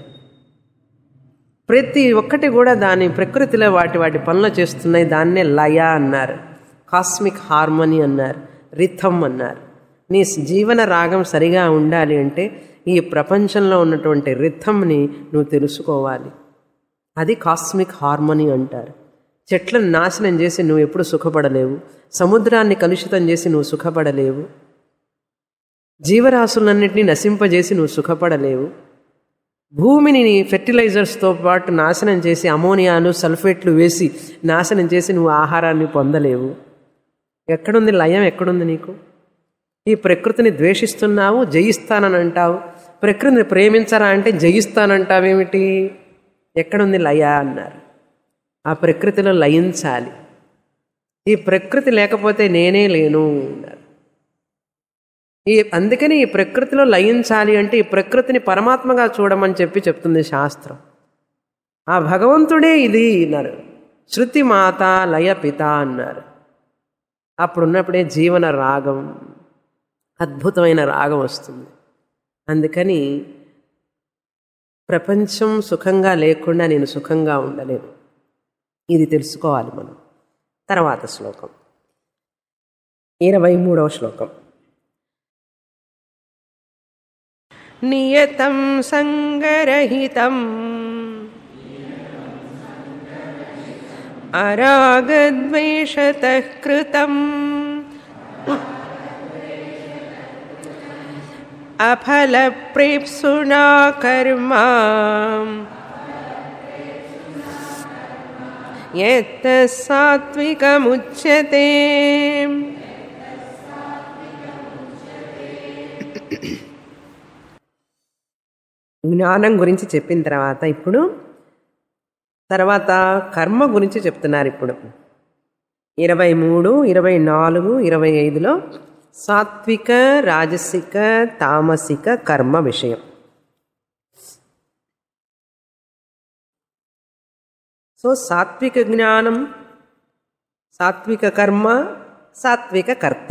ప్రతి ఒక్కటి కూడా దాని ప్రకృతిలో వాటి వాటి పనులు చేస్తున్నాయి దాన్నే లయ అన్నారు కాస్మిక్ హార్మోనీ అన్నారు రిథం అన్నారు నీ జీవన రాగం సరిగా ఉండాలి అంటే ఈ ప్రపంచంలో ఉన్నటువంటి రిథంని నువ్వు తెలుసుకోవాలి అది కాస్మిక్ హార్మోనీ అంటారు చెట్లను నాశనం చేసి నువ్వు ఎప్పుడు సుఖపడలేవు సముద్రాన్ని కలుషితం చేసి నువ్వు సుఖపడలేవు జీవరాశులన్నింటినీ నశింపజేసి నువ్వు సుఖపడలేవు భూమిని ఫెర్టిలైజర్స్తో పాటు నాశనం చేసి అమోనియాను సల్ఫేట్లు వేసి నాశనం చేసి నువ్వు ఆహారాన్ని పొందలేవు ఎక్కడుంది లయం ఎక్కడుంది నీకు ఈ ప్రకృతిని ద్వేషిస్తున్నావు జయిస్తానని అంటావు ప్రకృతిని ప్రేమించరా అంటే జయిస్తానంటావేమిటి ఎక్కడుంది లయ అన్నారు ఆ ప్రకృతిలో లయించాలి ఈ ప్రకృతి లేకపోతే నేనే లేను అన్నారు ఈ అందుకని ఈ ప్రకృతిలో లయించాలి అంటే ఈ ప్రకృతిని పరమాత్మగా చూడమని చెప్పి చెప్తుంది శాస్త్రం ఆ భగవంతుడే ఇది అన్నారు శృతి మాత లయ పిత అన్నారు అప్పుడున్నప్పుడే జీవన రాగం అద్భుతమైన రాగం వస్తుంది అందుకని ప్రపంచం సుఖంగా లేకుండా నేను సుఖంగా ఉండలేను ఇది తెలుసుకోవాలి మనం తర్వాత శ్లోకం ఇరవై మూడవ శ్లోకం నియతం సంగరహితం అరాగద్వేషత కృతం అఫలప్రేప్సునా కర్మ యత్ సాత్వికముచ్యతే జ్ఞానం గురించి చెప్పిన తర్వాత ఇప్పుడు తర్వాత కర్మ గురించి చెప్తున్నారు ఇప్పుడు ఇరవై మూడు ఇరవై నాలుగు ఇరవై ఐదులో సాత్విక రాజసిక తామసిక కర్మ విషయం సో సాత్విక జ్ఞానం సాత్విక కర్మ సాత్విక కర్త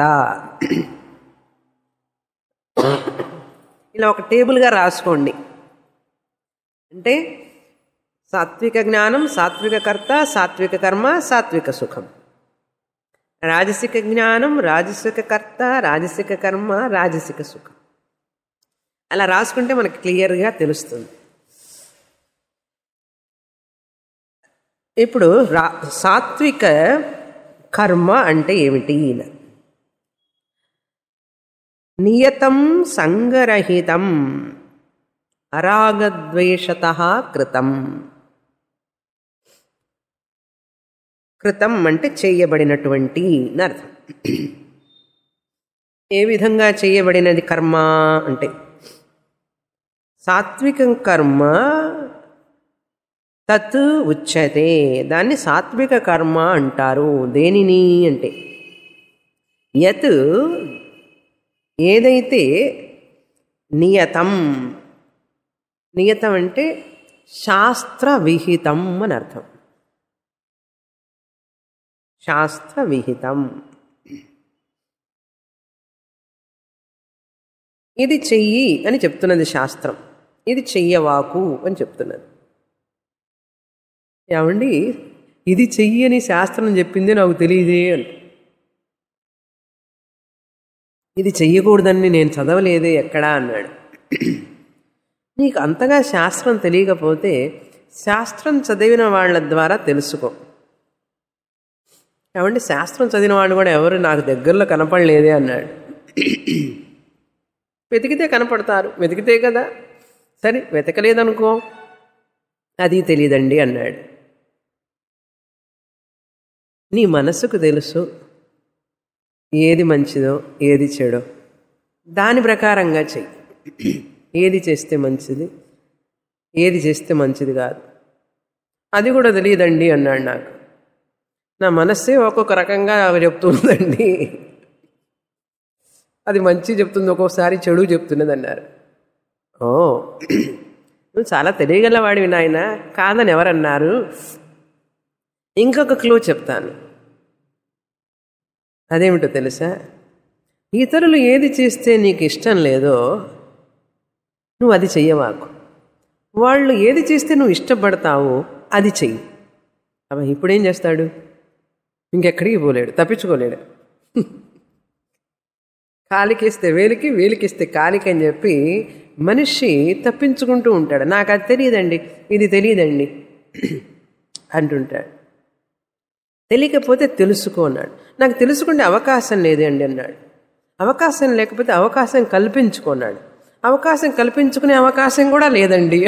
ఇలా ఒక టేబుల్గా రాసుకోండి అంటే సాత్విక జ్ఞానం సాత్విక కర్త సాత్విక కర్మ సాత్విక సుఖం రాజసిక జ్ఞానం రాజసిక కర్త రాజసిక కర్మ రాజసిక సుఖం అలా రాసుకుంటే మనకు క్లియర్గా తెలుస్తుంది ఇప్పుడు రా సాత్విక కర్మ అంటే ఏమిటి నియతం సంగరహితం అరాగద్వేషత కృతం కృతం అంటే చేయబడినటువంటి అని అర్థం ఏ విధంగా చేయబడినది కర్మ అంటే సాత్వికం కర్మ తత్ ఉచ్యతే దాన్ని సాత్విక కర్మ అంటారు దేనిని అంటే యత్ ఏదైతే నియతం నియతం అంటే శాస్త్ర విహితం అని అర్థం శాస్త్ర విహితం ఇది చెయ్యి అని చెప్తున్నది శాస్త్రం ఇది చెయ్యవాకు అని చెప్తున్నది ఏమండి ఇది చెయ్యి అని శాస్త్రం చెప్పింది నాకు తెలియదే అని ఇది చెయ్యకూడదని నేను చదవలేదే ఎక్కడా అన్నాడు నీకు అంతగా శాస్త్రం తెలియకపోతే శాస్త్రం చదివిన వాళ్ళ ద్వారా తెలుసుకో ఏమంటే శాస్త్రం చదివిన వాళ్ళు కూడా ఎవరు నాకు దగ్గరలో కనపడలేదే అన్నాడు వెతికితే కనపడతారు వెతికితే కదా సరే వెతకలేదనుకో అది తెలియదండి అన్నాడు నీ మనసుకు తెలుసు ఏది మంచిదో ఏది చెడో దాని ప్రకారంగా చెయ్యి ఏది చేస్తే మంచిది ఏది చేస్తే మంచిది కాదు అది కూడా తెలియదండి అన్నాడు నాకు నా మనస్సే ఒక్కొక్క రకంగా చెప్తుందండి అది మంచి చెప్తుంది ఒక్కొక్కసారి చెడు చెప్తున్నది అన్నారు ఓ నువ్వు చాలా తెలియగలవాడివి నాయన కాదని ఎవరన్నారు ఇంకొక క్లూ చెప్తాను అదేమిటో తెలుసా ఇతరులు ఏది చేస్తే నీకు ఇష్టం లేదో నువ్వు అది చెయ్యవాకు వాళ్ళు ఏది చేస్తే నువ్వు ఇష్టపడతావో అది చెయ్యి అవ ఇప్పుడేం చేస్తాడు ఇంకెక్కడికి పోలేడు తప్పించుకోలేడు కాలికేస్తే వేలికి వేలికిస్తే కాలికి అని చెప్పి మనిషి తప్పించుకుంటూ ఉంటాడు నాకు అది తెలియదండి ఇది తెలియదండి అంటుంటాడు తెలియకపోతే తెలుసుకో అన్నాడు నాకు తెలుసుకునే అవకాశం లేదండి అన్నాడు అవకాశం లేకపోతే అవకాశం కల్పించుకున్నాడు అవకాశం కల్పించుకునే అవకాశం కూడా లేదండి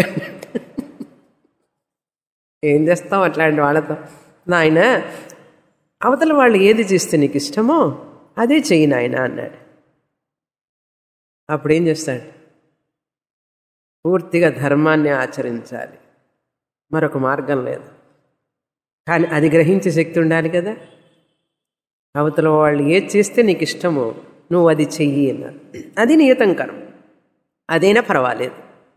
ఏం చేస్తాం అట్లాంటి వాళ్ళతో నాయన అవతల వాళ్ళు ఏది చేస్తే నీకు ఇష్టమో అదే చెయ్యి నాయన అన్నాడు అప్పుడేం చేస్తాడు పూర్తిగా ధర్మాన్ని ఆచరించాలి మరొక మార్గం లేదు కానీ అది గ్రహించే శక్తి ఉండాలి కదా అవతల వాళ్ళు ఏది చేస్తే నీకు ఇష్టమో నువ్వు అది చెయ్యి అన్నారు అది నియతం కర్మ అదైనా పర్వాలేదు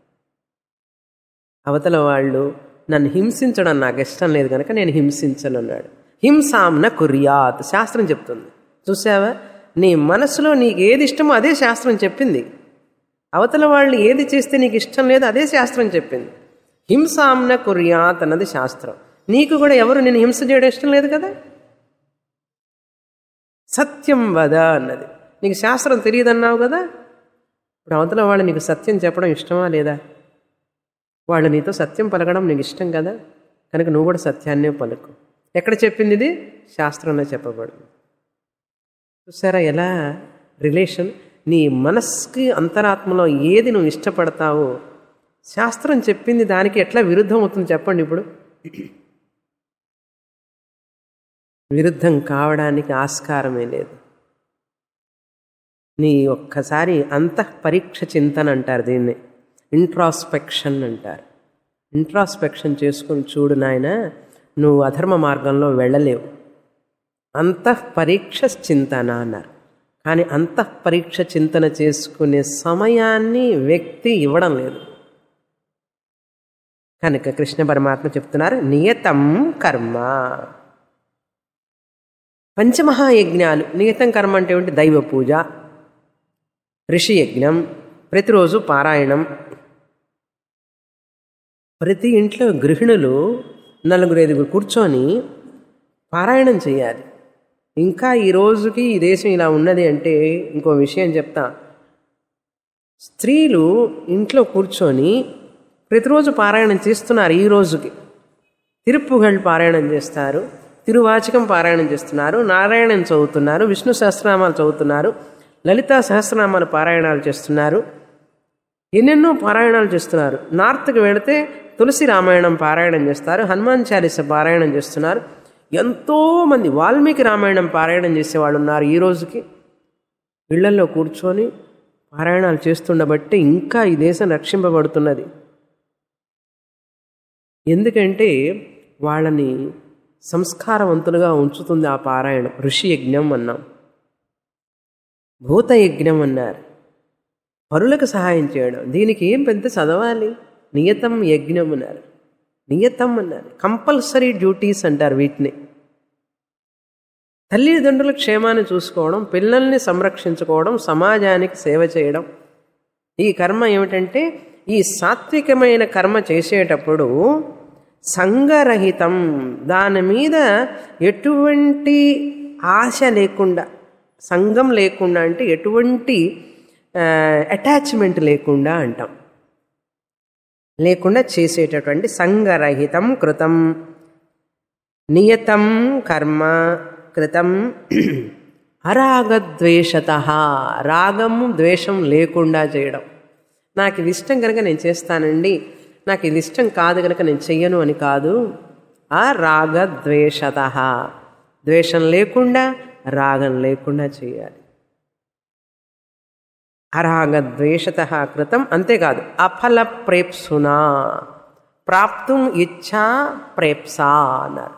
అవతల వాళ్ళు నన్ను హింసించడం నాకు ఇష్టం లేదు కనుక నేను హింసించను అన్నాడు హింసాంన కుర్యాత్ శాస్త్రం చెప్తుంది చూసావా నీ మనసులో నీకు ఏది ఇష్టమో అదే శాస్త్రం చెప్పింది అవతల వాళ్ళు ఏది చేస్తే నీకు ఇష్టం లేదు అదే శాస్త్రం చెప్పింది హింసాంన కుర్యాత్ అన్నది శాస్త్రం నీకు కూడా ఎవరు నేను హింస చేయడం ఇష్టం లేదు కదా సత్యం వద అన్నది నీకు శాస్త్రం తెలియదన్నావు కదా ఇప్పుడు అవతల వాళ్ళు నీకు సత్యం చెప్పడం ఇష్టమా లేదా వాళ్ళు నీతో సత్యం పలకడం నీకు ఇష్టం కదా కనుక నువ్వు కూడా సత్యాన్నే పలుకు ఎక్కడ చెప్పింది ఇది శాస్త్రంలో చెప్పబడింది చూసారా ఎలా రిలేషన్ నీ మనస్కి అంతరాత్మలో ఏది నువ్వు ఇష్టపడతావో శాస్త్రం చెప్పింది దానికి ఎట్లా విరుద్ధం అవుతుంది చెప్పండి ఇప్పుడు విరుద్ధం కావడానికి ఆస్కారమే లేదు నీ ఒక్కసారి అంతః పరీక్ష చింతన అంటారు దీన్ని ఇంట్రాస్పెక్షన్ అంటారు ఇంట్రాస్పెక్షన్ చేసుకుని చూడు నాయన నువ్వు అధర్మ మార్గంలో వెళ్ళలేవు అంతః పరీక్ష చింతన అన్నారు కానీ అంతః పరీక్ష చింతన చేసుకునే సమయాన్ని వ్యక్తి ఇవ్వడం లేదు కనుక కృష్ణ పరమాత్మ చెప్తున్నారు నియతం కర్మ పంచమహాయజ్ఞాలు నియతం కర్మ అంటే ఏమిటి దైవ పూజ ఋషి యజ్ఞం ప్రతిరోజు పారాయణం ప్రతి ఇంట్లో గృహిణులు నలుగురు ఐదుగురు కూర్చొని పారాయణం చేయాలి ఇంకా ఈ రోజుకి ఈ దేశం ఇలా ఉన్నది అంటే ఇంకో విషయం చెప్తా స్త్రీలు ఇంట్లో కూర్చొని ప్రతిరోజు పారాయణం చేస్తున్నారు ఈ రోజుకి తిరుప్పుగళ్ళు పారాయణం చేస్తారు తిరువాచకం పారాయణం చేస్తున్నారు నారాయణం చదువుతున్నారు విష్ణు సహస్రనామాలు చదువుతున్నారు లలితా సహస్రనామాలు పారాయణాలు చేస్తున్నారు ఎన్నెన్నో పారాయణాలు చేస్తున్నారు నార్త్కి వెళితే తులసి రామాయణం పారాయణం చేస్తారు హనుమాన్ చాలీస పారాయణం చేస్తున్నారు ఎంతోమంది వాల్మీకి రామాయణం పారాయణం చేసేవాళ్ళు ఉన్నారు ఈ రోజుకి ఇళ్లల్లో కూర్చొని పారాయణాలు చేస్తుండబట్టి ఇంకా ఈ దేశం రక్షింపబడుతున్నది ఎందుకంటే వాళ్ళని సంస్కారవంతులుగా ఉంచుతుంది ఆ పారాయణం ఋషి యజ్ఞం అన్నాం భూత యజ్ఞం అన్నారు పరులకు సహాయం చేయడం దీనికి ఏం పెద్ద చదవాలి నియతం యజ్ఞం అన్నారు నియతం అన్నారు కంపల్సరీ డ్యూటీస్ అంటారు వీటిని తల్లిదండ్రుల క్షేమాన్ని చూసుకోవడం పిల్లల్ని సంరక్షించుకోవడం సమాజానికి సేవ చేయడం ఈ కర్మ ఏమిటంటే ఈ సాత్వికమైన కర్మ చేసేటప్పుడు సంగరహితం దాని మీద ఎటువంటి ఆశ లేకుండా సంఘం లేకుండా అంటే ఎటువంటి అటాచ్మెంట్ లేకుండా అంటాం లేకుండా చేసేటటువంటి సంగరహితం కృతం నియతం కర్మ కృతం అరాగద్వేషత రాగము ద్వేషం లేకుండా చేయడం నాకు ఇది ఇష్టం కనుక నేను చేస్తానండి నాకు ఇది ఇష్టం కాదు కనుక నేను చెయ్యను అని కాదు ఆ రాగద్వేషత ద్వేషం లేకుండా రాగం లేకుండా చేయాలి అరాగద్వేషత కృతం అంతేకాదు అఫల ప్రేప్సునా ప్రాప్తుం ఇచ్చా ప్రేప్సా అన్నారు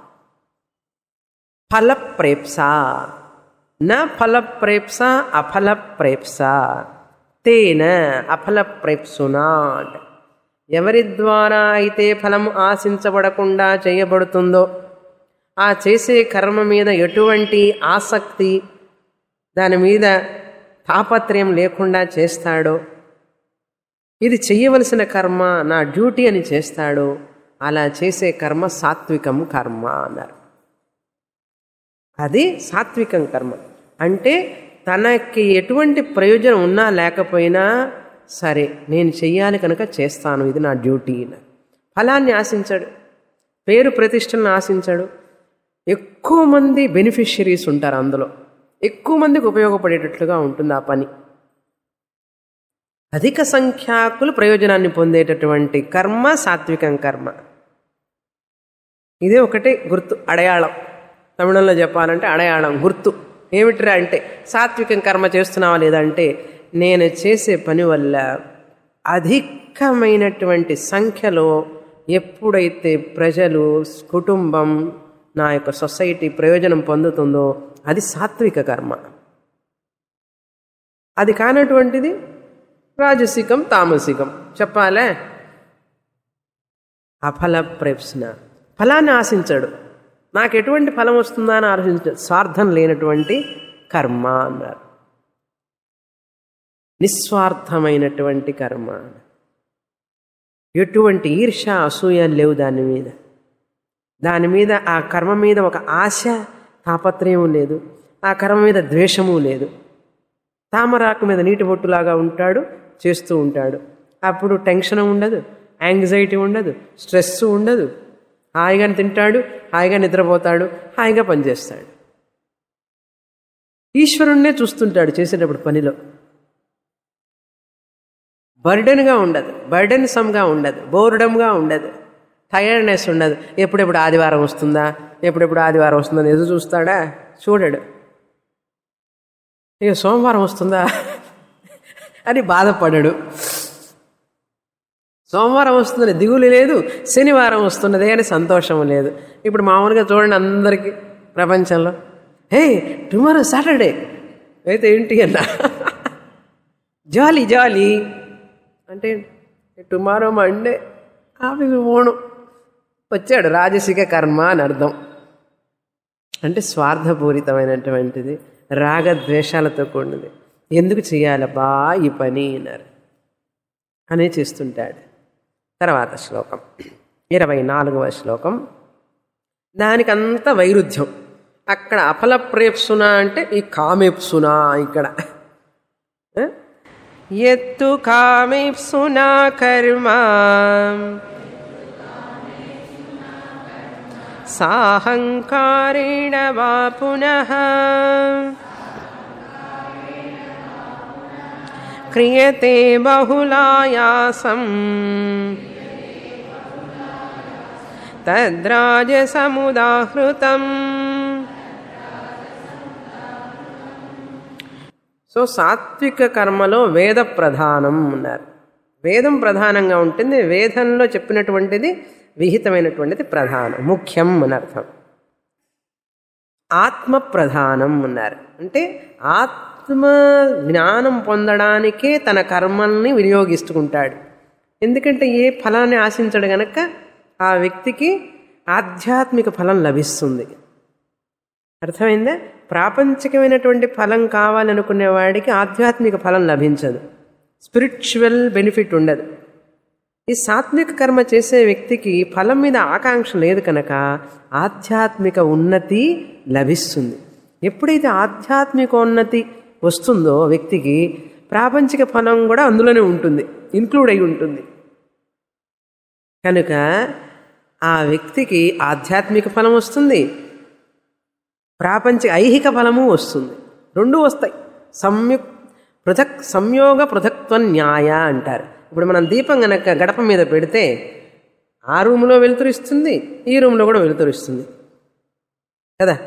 ఫలప్రేప్స న ఫలప్రేప్స అఫలప్రేప్స తేన అఫలప్రేప్సునా అంట ఎవరి ద్వారా అయితే ఫలం ఆశించబడకుండా చేయబడుతుందో ఆ చేసే కర్మ మీద ఎటువంటి ఆసక్తి దాని మీద తాపత్రయం లేకుండా చేస్తాడో ఇది చెయ్యవలసిన కర్మ నా డ్యూటీ అని చేస్తాడో అలా చేసే కర్మ సాత్వికం కర్మ అన్నారు అది సాత్వికం కర్మ అంటే తనకి ఎటువంటి ప్రయోజనం ఉన్నా లేకపోయినా సరే నేను చెయ్యాలి కనుక చేస్తాను ఇది నా డ్యూటీ ఫలాన్ని ఆశించాడు పేరు ప్రతిష్టలను ఆశించాడు ఎక్కువ మంది బెనిఫిషరీస్ ఉంటారు అందులో ఎక్కువ మందికి ఉపయోగపడేటట్లుగా ఉంటుంది ఆ పని అధిక సంఖ్యాకులు ప్రయోజనాన్ని పొందేటటువంటి కర్మ సాత్వికం కర్మ ఇదే ఒకటి గుర్తు అడయాళం తమిళంలో చెప్పాలంటే అడయాళం గుర్తు ఏమిట్రా అంటే సాత్వికం కర్మ చేస్తున్నావా లేదంటే నేను చేసే పని వల్ల అధికమైనటువంటి సంఖ్యలో ఎప్పుడైతే ప్రజలు కుటుంబం నా యొక్క సొసైటీ ప్రయోజనం పొందుతుందో అది సాత్విక కర్మ అది కానటువంటిది రాజసికం తామసికం చెప్పాలే అఫల ప్రశ్న ఫలాన్ని ఆశించాడు నాకు ఎటువంటి ఫలం వస్తుందా అని ఆలోచించాడు స్వార్థం లేనటువంటి కర్మ అన్నారు నిస్వార్థమైనటువంటి కర్మ ఎటువంటి ఈర్ష అసూయ లేవు దాని మీద దాని మీద ఆ కర్మ మీద ఒక ఆశ తాపత్రయం లేదు ఆ కర్మ మీద ద్వేషము లేదు తామరాకు మీద నీటి బొట్టులాగా ఉంటాడు చేస్తూ ఉంటాడు అప్పుడు టెన్షన్ ఉండదు యాంగ్జైటీ ఉండదు స్ట్రెస్ ఉండదు హాయిగా తింటాడు హాయిగా నిద్రపోతాడు హాయిగా పనిచేస్తాడు ఈశ్వరుణ్ణే చూస్తుంటాడు చేసేటప్పుడు పనిలో బర్డెన్గా ఉండదు బర్డెన్ సమ్గా ఉండదు బోర్డమ్గా ఉండదు టైర్డ్నెస్ ఉండదు ఎప్పుడెప్పుడు ఆదివారం వస్తుందా ఎప్పుడెప్పుడు ఆదివారం వస్తుందని ఎదురు చూస్తాడా చూడడు ఇక సోమవారం వస్తుందా అని బాధపడడు సోమవారం వస్తుందని దిగులు లేదు శనివారం వస్తున్నదే అని సంతోషం లేదు ఇప్పుడు మామూలుగా చూడండి అందరికీ ప్రపంచంలో హే టుమారో సాటర్డే అయితే ఏంటి అన్న జాలీ జాలీ అంటే టుమారో మండే ఆఫీసు పోను వచ్చాడు రాజసిక కర్మ అని అర్థం అంటే స్వార్థపూరితమైనటువంటిది రాగద్వేషాలతో కూడినది ఎందుకు చేయాలబ్బా ఈ పని అన్నారు అనే చేస్తుంటాడు తర్వాత శ్లోకం ఇరవై నాలుగవ శ్లోకం దానికంత వైరుధ్యం అక్కడ అఫల ప్రేప్సున అంటే ఈ కామేప్సున ఇక్కడ ఎత్తు కామేప్సునా కర్మ సాహంకారేణ వా పునః క్రియతే బహుళాయాసం తద్రాజసముదాహృతం సో సాత్విక కర్మలో వేద ప్రధానం అన్నారు వేదం ప్రధానంగా ఉంటుంది వేదంలో చెప్పినటువంటిది విహితమైనటువంటిది ప్రధానం ముఖ్యం అని అర్థం ఆత్మ ప్రధానం అన్నారు అంటే ఆత్మ జ్ఞానం పొందడానికే తన కర్మల్ని వినియోగిస్తుంటాడు ఎందుకంటే ఏ ఫలాన్ని ఆశించడు గనక ఆ వ్యక్తికి ఆధ్యాత్మిక ఫలం లభిస్తుంది అర్థమైందా ప్రాపంచికమైనటువంటి ఫలం కావాలనుకునే వాడికి ఆధ్యాత్మిక ఫలం లభించదు స్పిరిచువల్ బెనిఫిట్ ఉండదు ఈ సాత్విక కర్మ చేసే వ్యక్తికి ఫలం మీద ఆకాంక్ష లేదు కనుక ఆధ్యాత్మిక ఉన్నతి లభిస్తుంది ఎప్పుడైతే ఆధ్యాత్మికోన్నతి వస్తుందో వ్యక్తికి ప్రాపంచిక ఫలం కూడా అందులోనే ఉంటుంది ఇన్క్లూడ్ అయి ఉంటుంది కనుక ఆ వ్యక్తికి ఆధ్యాత్మిక ఫలం వస్తుంది ప్రాపంచిక ఐహిక ఫలము వస్తుంది రెండు వస్తాయి సంయుక్ పృథక్ సంయోగ పృథక్త్వ న్యాయ అంటారు ఇప్పుడు మనం దీపం గనక గడప మీద పెడితే ఆ రూములో వెలుతురిస్తుంది ఈ రూమ్లో కూడా వెలుతురిస్తుంది కదా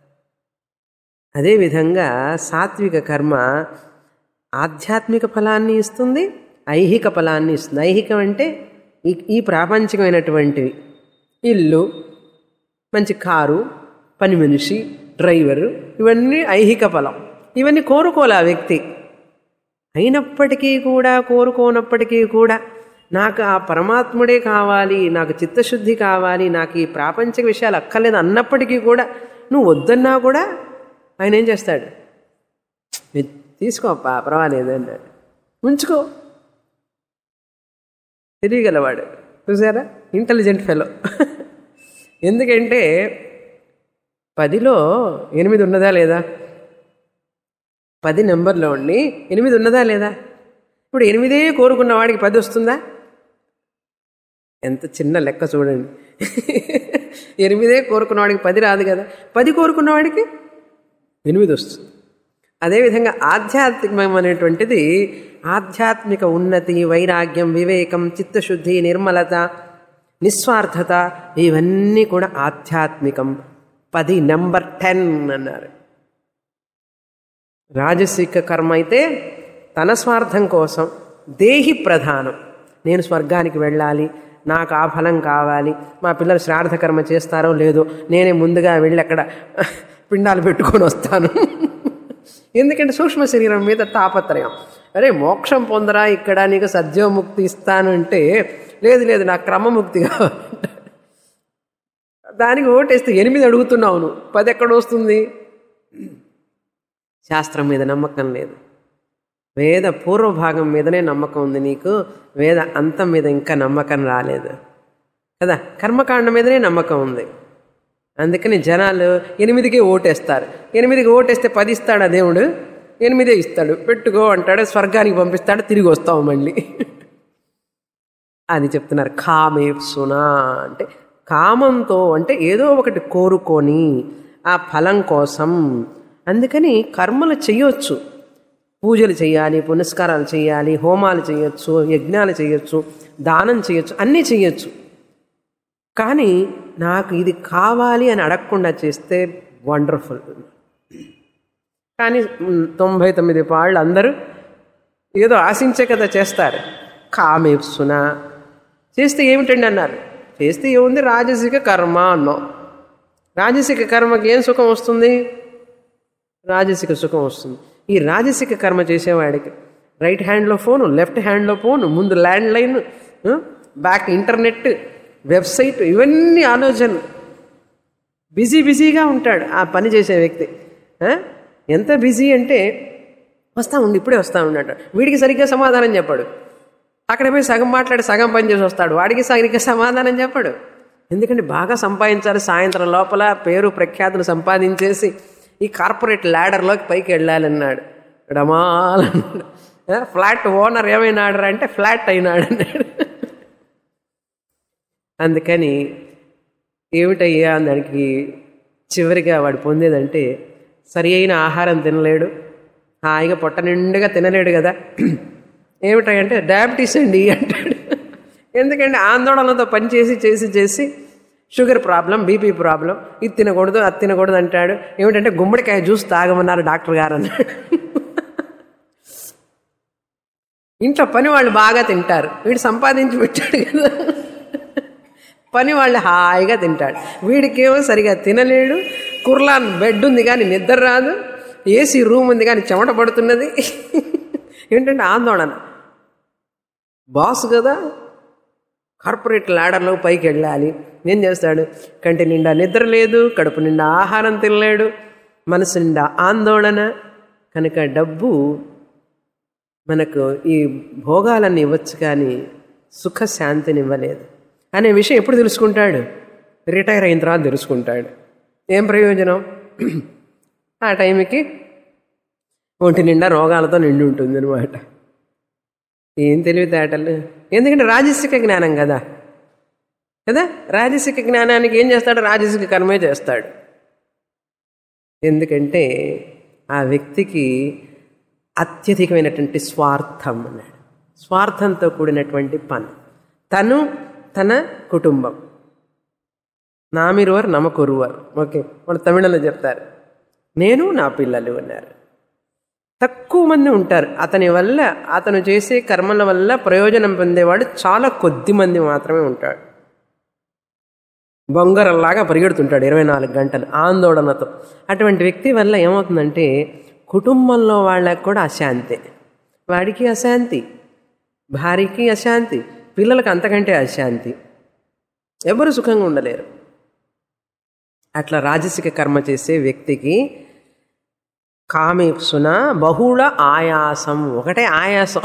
అదేవిధంగా సాత్విక కర్మ ఆధ్యాత్మిక ఫలాన్ని ఇస్తుంది ఐహిక ఫలాన్ని ఇస్తుంది ఐహికం అంటే ఈ ఈ ప్రాపంచికమైనటువంటివి ఇల్లు మంచి కారు పని మనిషి డ్రైవరు ఇవన్నీ ఐహిక ఫలం ఇవన్నీ కోరుకోలే ఆ వ్యక్తి అయినప్పటికీ కూడా కోరుకోనప్పటికీ కూడా నాకు ఆ పరమాత్ముడే కావాలి నాకు చిత్తశుద్ధి కావాలి నాకు ఈ ప్రాపంచిక విషయాలు అక్కర్లేదు అన్నప్పటికీ కూడా నువ్వు వద్దన్నా కూడా ఆయన ఏం చేస్తాడు "మీరు తీసుకోప్పా పర్వాలేదు అన్నాడు ఉంచుకో తెలియగలవాడు చూసారా ఇంటెలిజెంట్ ఫెలో ఎందుకంటే పదిలో ఎనిమిది ఉన్నదా లేదా పది నెంబర్లో ఉండి ఎనిమిది ఉన్నదా లేదా ఇప్పుడు ఎనిమిదే కోరుకున్న వాడికి పది వస్తుందా ఎంత చిన్న లెక్క చూడండి ఎనిమిదే కోరుకున్న వాడికి పది రాదు కదా పది కోరుకున్న వాడికి ఎనిమిది వస్తుంది అదేవిధంగా ఆధ్యాత్మికమైనటువంటిది ఆధ్యాత్మిక ఉన్నతి వైరాగ్యం వివేకం చిత్తశుద్ధి నిర్మలత నిస్వార్థత ఇవన్నీ కూడా ఆధ్యాత్మికం పది నెంబర్ టెన్ అన్నారు రాజసిక కర్మ అయితే తన స్వార్థం కోసం దేహి ప్రధానం నేను స్వర్గానికి వెళ్ళాలి నాకు ఆ ఫలం కావాలి మా పిల్లలు శ్రాద్ధ కర్మ చేస్తారో లేదో నేనే ముందుగా వెళ్ళి అక్కడ పిండాలు పెట్టుకొని వస్తాను ఎందుకంటే సూక్ష్మ శరీరం మీద తాపత్రయం అరే మోక్షం పొందరా ఇక్కడ నీకు సద్యోముక్తి ఇస్తాను అంటే లేదు లేదు నాకు క్రమముక్తి కావాలంట దానికి ఓటేస్తే ఎనిమిది అడుగుతున్నావు నువ్వు పది ఎక్కడ వస్తుంది శాస్త్రం మీద నమ్మకం లేదు వేద పూర్వభాగం మీదనే నమ్మకం ఉంది నీకు వేద అంతం మీద ఇంకా నమ్మకం రాలేదు కదా కర్మకాండ మీదనే నమ్మకం ఉంది అందుకని జనాలు ఎనిమిదికి ఓటేస్తారు ఎనిమిదికి ఓటేస్తే పది ఇస్తాడా దేవుడు ఎనిమిదే ఇస్తాడు పెట్టుకో అంటాడు స్వర్గానికి పంపిస్తాడు తిరిగి వస్తావు మళ్ళీ అది చెప్తున్నారు కామేప్సునా అంటే కామంతో అంటే ఏదో ఒకటి కోరుకొని ఆ ఫలం కోసం అందుకని కర్మలు చేయొచ్చు పూజలు చేయాలి పునస్కారాలు చేయాలి హోమాలు చేయొచ్చు యజ్ఞాలు చేయొచ్చు దానం చేయొచ్చు అన్నీ చేయొచ్చు కానీ నాకు ఇది కావాలి అని అడగకుండా చేస్తే వండర్ఫుల్ కానీ మ్, తొంభై తొమ్మిది పాళ్ళు అందరూ ఏదో ఆశించే కదా చేస్తారు కామేప్సున చేస్తే ఏమిటండి అన్నారు చేస్తే ఏముంది రాజసిక కర్మ అన్నాం రాజసిక కర్మకి ఏం సుఖం వస్తుంది రాజసిక సుఖం వస్తుంది ఈ రాజసిక కర్మ చేసేవాడికి రైట్ హ్యాండ్లో ఫోను లెఫ్ట్ హ్యాండ్లో ఫోను ముందు land line back internet website ఇవన్నీ ఆలోచనలు బిజీ బిజీగా ఉంటాడు ఆ పని చేసే వ్యక్తి ఆ? ఎంత బిజీ అంటే వస్తా ఉండి ఇప్పుడే వస్తా ఉన్నాడు వీడికి సరిగ్గా సమాధానం చెప్పాడు అక్కడ పోయి సగం మాట్లాడి సగం పని చేసి వస్తాడు వాడికి సరిగ్గా సమాధానం చెప్పాడు ఎందుకంటే బాగా సంపాదించాలి సాయంత్రం లోపల పేరు ప్రఖ్యాతులు సంపాదించేసి ఈ కార్పొరేట్ ల్యాడర్లోకి పైకి వెళ్ళాలన్నాడు డమాలన్నాడు ఆ, ఫ్లాట్ ఓనర్ ఏమైనాడు అంటే ఫ్లాట్ అయినాడు అన్నాడు అందుకని ఏమిటయ్యా దానికి చివరిగా వాడు పొందేదంటే సరి అయిన ఆహారం తినలేడు హాయిగా పొట్ట నిండుగా తినలేడు కదా ఏమిటంటే డయాబెటీస్ అండి అంటాడు ఎందుకంటే ఆందోళనతో పనిచేసి చేసి చేసి షుగర్ ప్రాబ్లం బీపీ ప్రాబ్లం ఇది తినకూడదు అది తినకూడదు అంటాడు ఏమిటంటే గుమ్మడికాయ జ్యూస్ తాగమన్నారు డాక్టర్ గారు అన్నాడు ఇంట్లో పని వాళ్ళు బాగా తింటారు వీడు సంపాదించి పెట్టాడు కదా పని వాళ్ళు హాయిగా తింటాడు వీడికేమో సరిగా తినలేడు కుర్లాన్ బెడ్ ఉంది కానీ నిద్ర రాదు ఏసీ రూమ్ ఉంది కానీ చెమట పడుతున్నది ఏంటంటే ఆందోళన బాస్ కదా కార్పొరేట్ లాడర్లో పైకి వెళ్ళాలి ఏం చేస్తాడు కంటి నిండా నిద్ర లేదు కడుపు నిండా ఆహారం తినలేడు మనసు నిండా ఆందోళన కనుక డబ్బు మనకు ఈ భోగాలన్నీ ఇవ్వచ్చు కానీ సుఖ శాంతిని ఇవ్వలేదు అనే విషయం ఎప్పుడు తెలుసుకుంటాడు రిటైర్ అయిన తర్వాత తెలుసుకుంటాడు ఏం ప్రయోజనం ఆ టైంకి ఒంటి నిండా రోగాలతో నిండి ఉంటుంది అనమాట ఏం తెలివితేటలు ఎందుకంటే రాజసిక జ్ఞానం కదా కదా రాజసిక జ్ఞానానికి ఏం చేస్తాడు రాజసిక కర్మే చేస్తాడు ఎందుకంటే ఆ వ్యక్తికి అత్యధికమైనటువంటి స్వార్థం అన్నాడు స్వార్థంతో కూడినటువంటి పని తను తన కుటుంబం నామిరువర్ నమకొరువర్ ఓకే వాళ్ళు తమిళంలో చెప్తారు నేను నా పిల్లలు అన్నారు తక్కువ మంది ఉంటారు అతని వల్ల అతను చేసే కర్మల వల్ల ప్రయోజనం పొందేవాడు చాలా కొద్ది మంది మాత్రమే ఉంటాడు బొంగరంలాగా పరిగెడుతుంటాడు ఇరవై నాలుగు గంటలు ఆందోళనతో అటువంటి వ్యక్తి వల్ల ఏమవుతుందంటే కుటుంబంలో వాళ్ళకు కూడా అశాంతి వాడికి అశాంతి భార్యకి అశాంతి పిల్లలకు అంతకంటే అశాంతి ఎవరు సుఖంగా ఉండలేరు అట్లా రాజసిక కర్మ చేసే వ్యక్తికి కామేప్సున బహుళ ఆయాసం ఒకటే ఆయాసం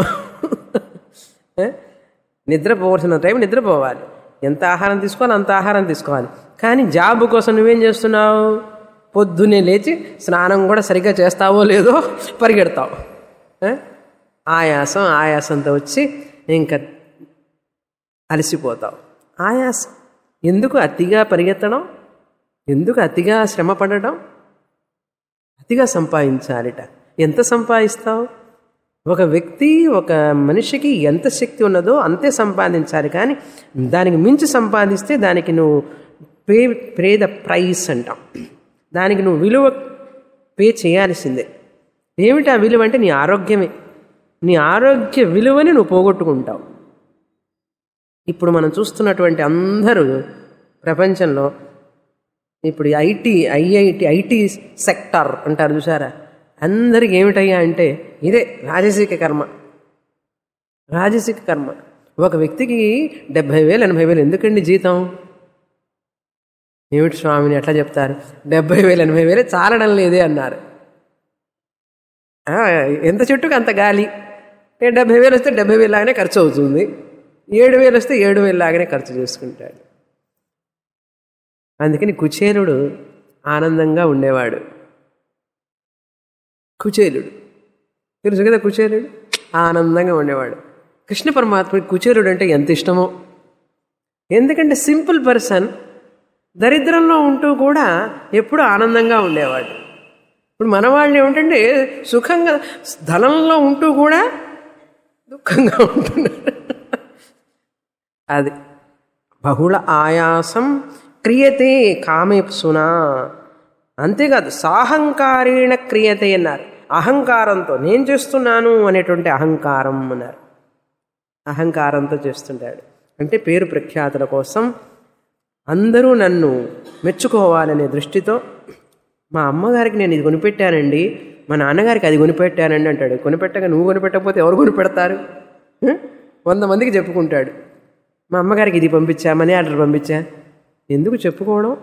నిద్రపోవలసిన టైం నిద్రపోవాలి ఎంత ఆహారం తీసుకోవాలి అంత ఆహారం తీసుకోవాలి కానీ జాబ్ కోసం నువ్వేం చేస్తున్నావు పొద్దున్నే లేచి స్నానం కూడా సరిగ్గా చేస్తావో లేదో పరిగెడతావు ఏ? ఆయాసం ఆయాసంతో వచ్చి ఇంకా అలసిపోతావు ఆయాసం ఎందుకు అతిగా పరిగెత్తడం ఎందుకు అతిగా శ్రమ పడడం అతిగా సంపాదించాలిట ఎంత సంపాదిస్తావు ఒక వ్యక్తి ఒక మనిషికి ఎంత శక్తి ఉన్నదో అంతే సంపాదించాలి కానీ దానికి మించి సంపాదిస్తే దానికి నువ్వు పే పే ద ప్రైస్ అంటాం దానికి నువ్వు విలువ పే చేయాల్సిందే ఏమిటి ఆ విలువ అంటే నీ ఆరోగ్యమే నీ ఆరోగ్య విలువని నువ్వు పోగొట్టుకుంటావు ఇప్పుడు మనం చూస్తున్నటువంటి అందరూ ప్రపంచంలో ఇప్పుడు ఐటీ ఐఐటి ఐటీ సెక్టార్ అంటారు చూసారా అందరికి ఏమిటయ్యా అంటే ఇదే రాజసిక కర్మ రాజసిక కర్మ ఒక వ్యక్తికి డెబ్భై వేలు ఎనభై వేలు ఎందుకండి జీతం ఏమిటి స్వామిని ఎట్లా చెప్తారు డెబ్బై వేలు ఎనభై వేలు చాలడం లేదే అన్నారు ఆ, ఎంత చెట్టుకు అంత గాలి ఏ డెబ్బై వేలు వస్తే డెబ్బై వేలు లాగానే ఖర్చు అవుతుంది ఏడు వేలు వస్తే ఏడు వేలు లాగానే ఖర్చు చేసుకుంటాడు అందుకని కుచేలుడు ఆనందంగా ఉండేవాడు కుచేలుడు తెలుసు కదా కుచేలుడు ఆనందంగా ఉండేవాడు కృష్ణ పరమాత్మ కుచేలుడు అంటే ఎంత ఇష్టమో ఎందుకంటే సింపుల్ పర్సన్ దరిద్రంలో ఉంటూ కూడా ఎప్పుడు ఆనందంగా ఉండేవాడు ఇప్పుడు మన వాళ్ళు ఏమిటంటే సుఖంగా ధనంలో ఉంటూ కూడా దుఃఖంగా ఉంటున్నారు అది బహుళ ఆయాసం క్రియతే కామేప్సునా అంతేకాదు సాహంకారేణ క్రియతే అన్నారు అహంకారంతో నేను చేస్తున్నాను అనేటువంటి అహంకారం అన్నారు అహంకారంతో చేస్తుంటాడు అంటే పేరు ప్రఖ్యాతుల కోసం అందరూ నన్ను మెచ్చుకోవాలనే దృష్టితో మా అమ్మగారికి నేను ఇది కొనిపెట్టానండి మా నాన్నగారికి అది కొనిపెట్టానండి అంటాడు కొనిపెట్టగా నువ్వు కొనిపెట్టకపోతే ఎవరు కొనిపెడతారు హ? వంద మందికి చెప్పుకుంటాడు మా అమ్మగారికి ఇది పంపించా మనీ ఆర్డర్ పంపించా ఎందుకు చెప్పుకోవడం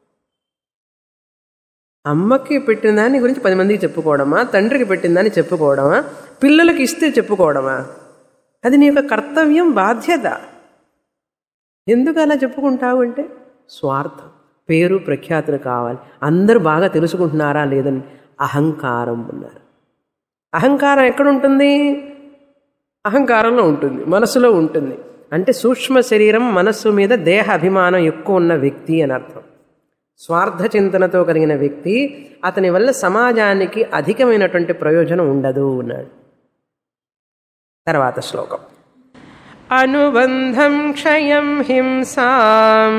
అమ్మకి పెట్టిన దాని గురించి పది మందికి చెప్పుకోవడమా తండ్రికి పెట్టిన దాన్ని చెప్పుకోవడమా పిల్లలకి ఇస్తే చెప్పుకోవడమా అది నీ యొక్క కర్తవ్యం బాధ్యత ఎందుకు అలా చెప్పుకుంటావు అంటే స్వార్థం పేరు ప్రఖ్యాతులు కావాలి అందరూ బాగా తెలుసుకుంటున్నారా లేదని అహంకారం ఉన్నారు అహంకారం ఎక్కడుంటుంది అహంకారంలో ఉంటుంది మనసులో ఉంటుంది అంటే సూక్ష్మ శరీరం మనస్సు మీద దేహ అభిమానం ఎక్కువ ఉన్న వ్యక్తి అని అర్థం స్వార్థ చింతనతో కలిగిన వ్యక్తి అతని వల్ల సమాజానికి అధికమైనటువంటి ప్రయోజనం ఉండదు అన్నాడు తర్వాత శ్లోకం అనుబంధం క్షయం హింసాం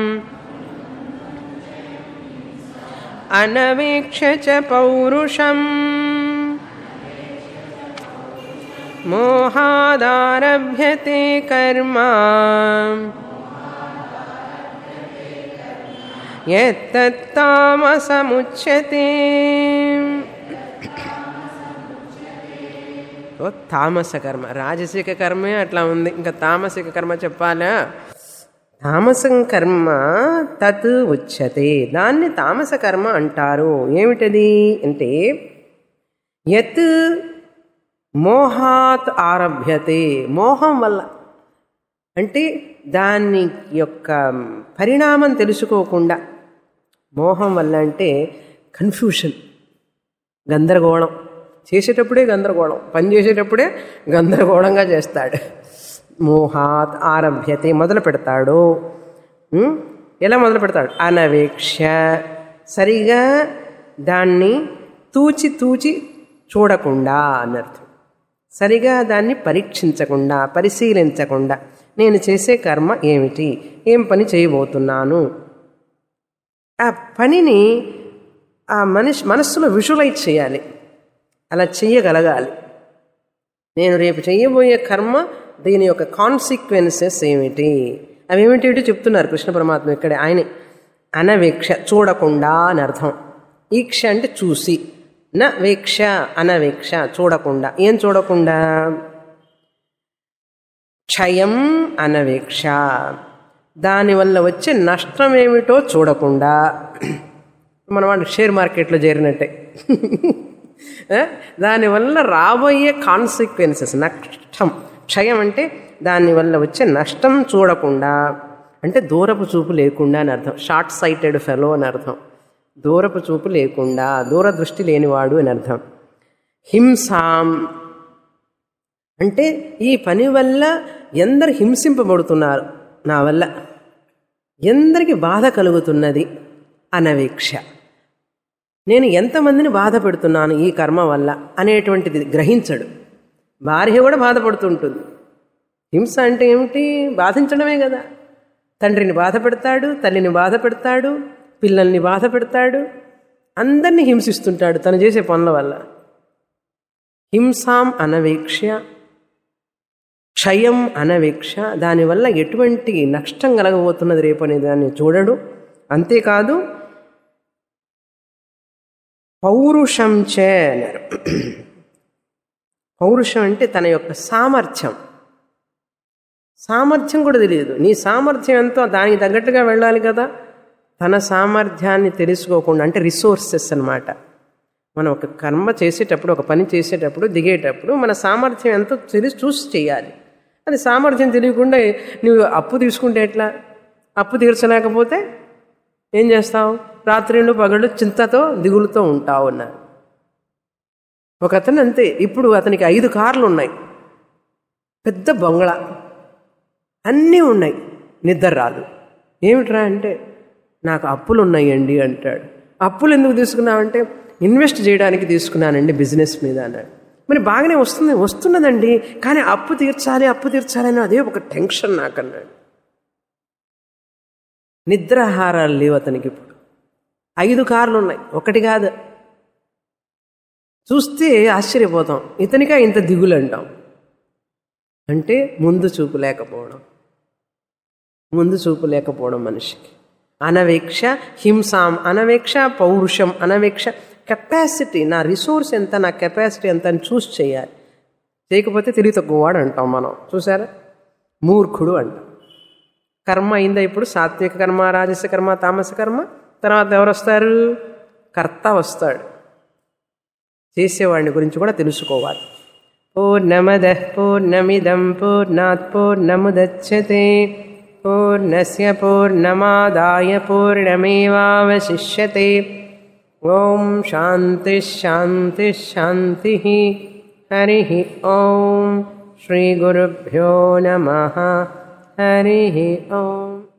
అనవేక్ష చ పౌరుషం మోహాదారభ్యతే కర్మ యత్తత్తామసముచ్యతే ఓ తామస కర్మ రాజసిక కర్మే అట్లా ఉంది ఇంకా తామసిక కర్మ చెప్పాలా తామసం కర్మ తత్ ఉచ్యతే దాన్ని తామస కర్మ అంటారు ఏమిటది అంటే యత్ మోహాత్ ఆరభ్యతే మోహం వల్ల అంటే దాని యొక్క పరిణామం తెలుసుకోకుండా మోహం వల్ల అంటే కన్ఫ్యూషన్ గందరగోళం చేసేటప్పుడే గందరగోళం పని చేసేటప్పుడే గందరగోళంగా చేస్తాడు మోహాత్ ఆరభ్యతే మొదలు పెడతాడు ఉం? ఎలా మొదలు పెడతాడు అనవేక్ష సరిగా దాన్ని తూచి తూచి చూడకుండా అనర్థం సరిగా దాన్ని పరీక్షించకుండా పరిశీలించకుండా నేను చేసే కర్మ ఏమిటి ఏం పని చేయబోతున్నాను ఆ పనిని ఆ మనిషి మనస్సులో విజువలైజ్ చేయాలి అలా చెయ్యగలగాలి నేను రేపు చెయ్యబోయే కర్మ దీని యొక్క కాన్సిక్వెన్సెస్ ఏమిటి అవి ఏమిటి చెప్తున్నారు కృష్ణ పరమాత్మ ఇక్కడే ఆయనే అనవేక్ష చూడకుండా అని అర్థం ఈక్ష అంటే చూసి న వేక్ష అనవేక్ష చూడకుండా ఏం చూడకుండా క్షయం అనవేక్ష దానివల్ల వచ్చే నష్టం ఏమిటో చూడకుండా మన వాడు షేర్ మార్కెట్లో చేరినట్టే ఆ? దానివల్ల రాబోయే కాన్సిక్వెన్సెస్ నష్టం క్షయం అంటే దానివల్ల వచ్చే నష్టం చూడకుండా అంటే దూరపు చూపు లేకుండా అని అర్థం షార్ట్ సైటెడ్ ఫెలో అని అర్థం దూరపు చూపు లేకుండా దూరదృష్టి లేనివాడు అని అర్థం హింసాం అంటే ఈ పని వల్ల ఎందరు హింసింపబడుతున్నారు నా వల్ల ఎందరికి బాధ కలుగుతున్నది అనవీక్ష నేను ఎంతమందిని బాధ పెడుతున్నాను ఈ కర్మ వల్ల అనేటువంటిది గ్రహించడు భార్య కూడా బాధపడుతుంటుంది హింస అంటే ఏమిటి బాధించడమే కదా తండ్రిని బాధ పెడతాడు తల్లిని బాధ పెడతాడు పిల్లల్ని బాధ పెడతాడు అందరినీ హింసిస్తుంటాడు తను చేసే పనుల వల్ల హింసాం అనవేక్ష క్షయం అనవేక్ష దానివల్ల ఎటువంటి నష్టం కలగబోతున్నది రేపు అనే దాన్ని చూడడు అంతేకాదు పౌరుషం చే అన్నారు పౌరుషం అంటే తన యొక్క సామర్థ్యం సామర్థ్యం కూడా తెలియదు నీ సామర్థ్యం ఎంతో దానికి తగ్గట్టుగా వెళ్ళాలి కదా తన సామర్థ్యాన్ని తెలుసుకోకుండా అంటే రిసోర్సెస్ అన్నమాట మనం ఒక కర్మ చేసేటప్పుడు ఒక పని చేసేటప్పుడు దిగేటప్పుడు మన సామర్థ్యం ఎంతో తెలిసి చూసి చేయాలి అది సామర్థ్యం తెలియకుండా నువ్వు అప్పు తీసుకుంటే ఎట్లా అప్పు తీర్చలేకపోతే ఏం చేస్తావు రాత్రిళ్ళు పగళ్ళు చింతతో దిగులుతో ఉంటావు అన్నారు ఒక అతను అంతే ఇప్పుడు అతనికి ఐదు కార్లు ఉన్నాయి పెద్ద బంగ్లా అన్నీ ఉన్నాయి నిద్ర రాదు ఏమిట్రా అంటే నాకు అప్పులు ఉన్నాయండి అంటాడు అప్పులు ఎందుకు తీసుకున్నావంటే ఇన్వెస్ట్ చేయడానికి తీసుకున్నానండి బిజినెస్ మీద అన్నాడు మరి బాగానే వస్తుంది వస్తున్నదండి కానీ అప్పు తీర్చాలి అప్పు తీర్చాలి అని అదే ఒక టెన్షన్ నాకు అన్నాడు నిద్రాహారాలు లేవు అతనికి ఇప్పుడు ఐదు కార్లు ఉన్నాయి ఒకటి కాదు చూస్తే ఆశ్చర్యపోతాం ఇతనికా ఇంత దిగులు అంటాం అంటే ముందు చూపు లేకపోవడం ముందు చూపు లేకపోవడం మనిషికి అనవేక్ష హింసాం అనవేక్ష పౌరుషం అనవేక్ష కెపాసిటీ నా రిసోర్స్ ఎంత నా కెపాసిటీ ఎంత అని చూసి చేయాలి చేయకపోతే తెలివి తక్కువవాడు అంటాం మనం చూసారా మూర్ఖుడు అంటాం కర్మ అయిందా ఇప్పుడు సాత్విక కర్మ రాజస కర్మ తామస కర్మ తర్వాత ఎవరు వస్తారు కర్త వస్తాడు చేసేవాడిని గురించి కూడా తెలుసుకోవాలి పూర్ణమద పూర్ణమిదం పూర్ణాత్ పూర్ణముదచ్చతే పూర్ణస్య పూర్ణమాదాయ పూర్ణమేవావశిష్యతే ఓం శాంతి శాంతి శాంతి హరి ఓం శ్రీ గురుభ్యో నమ హరి ఓం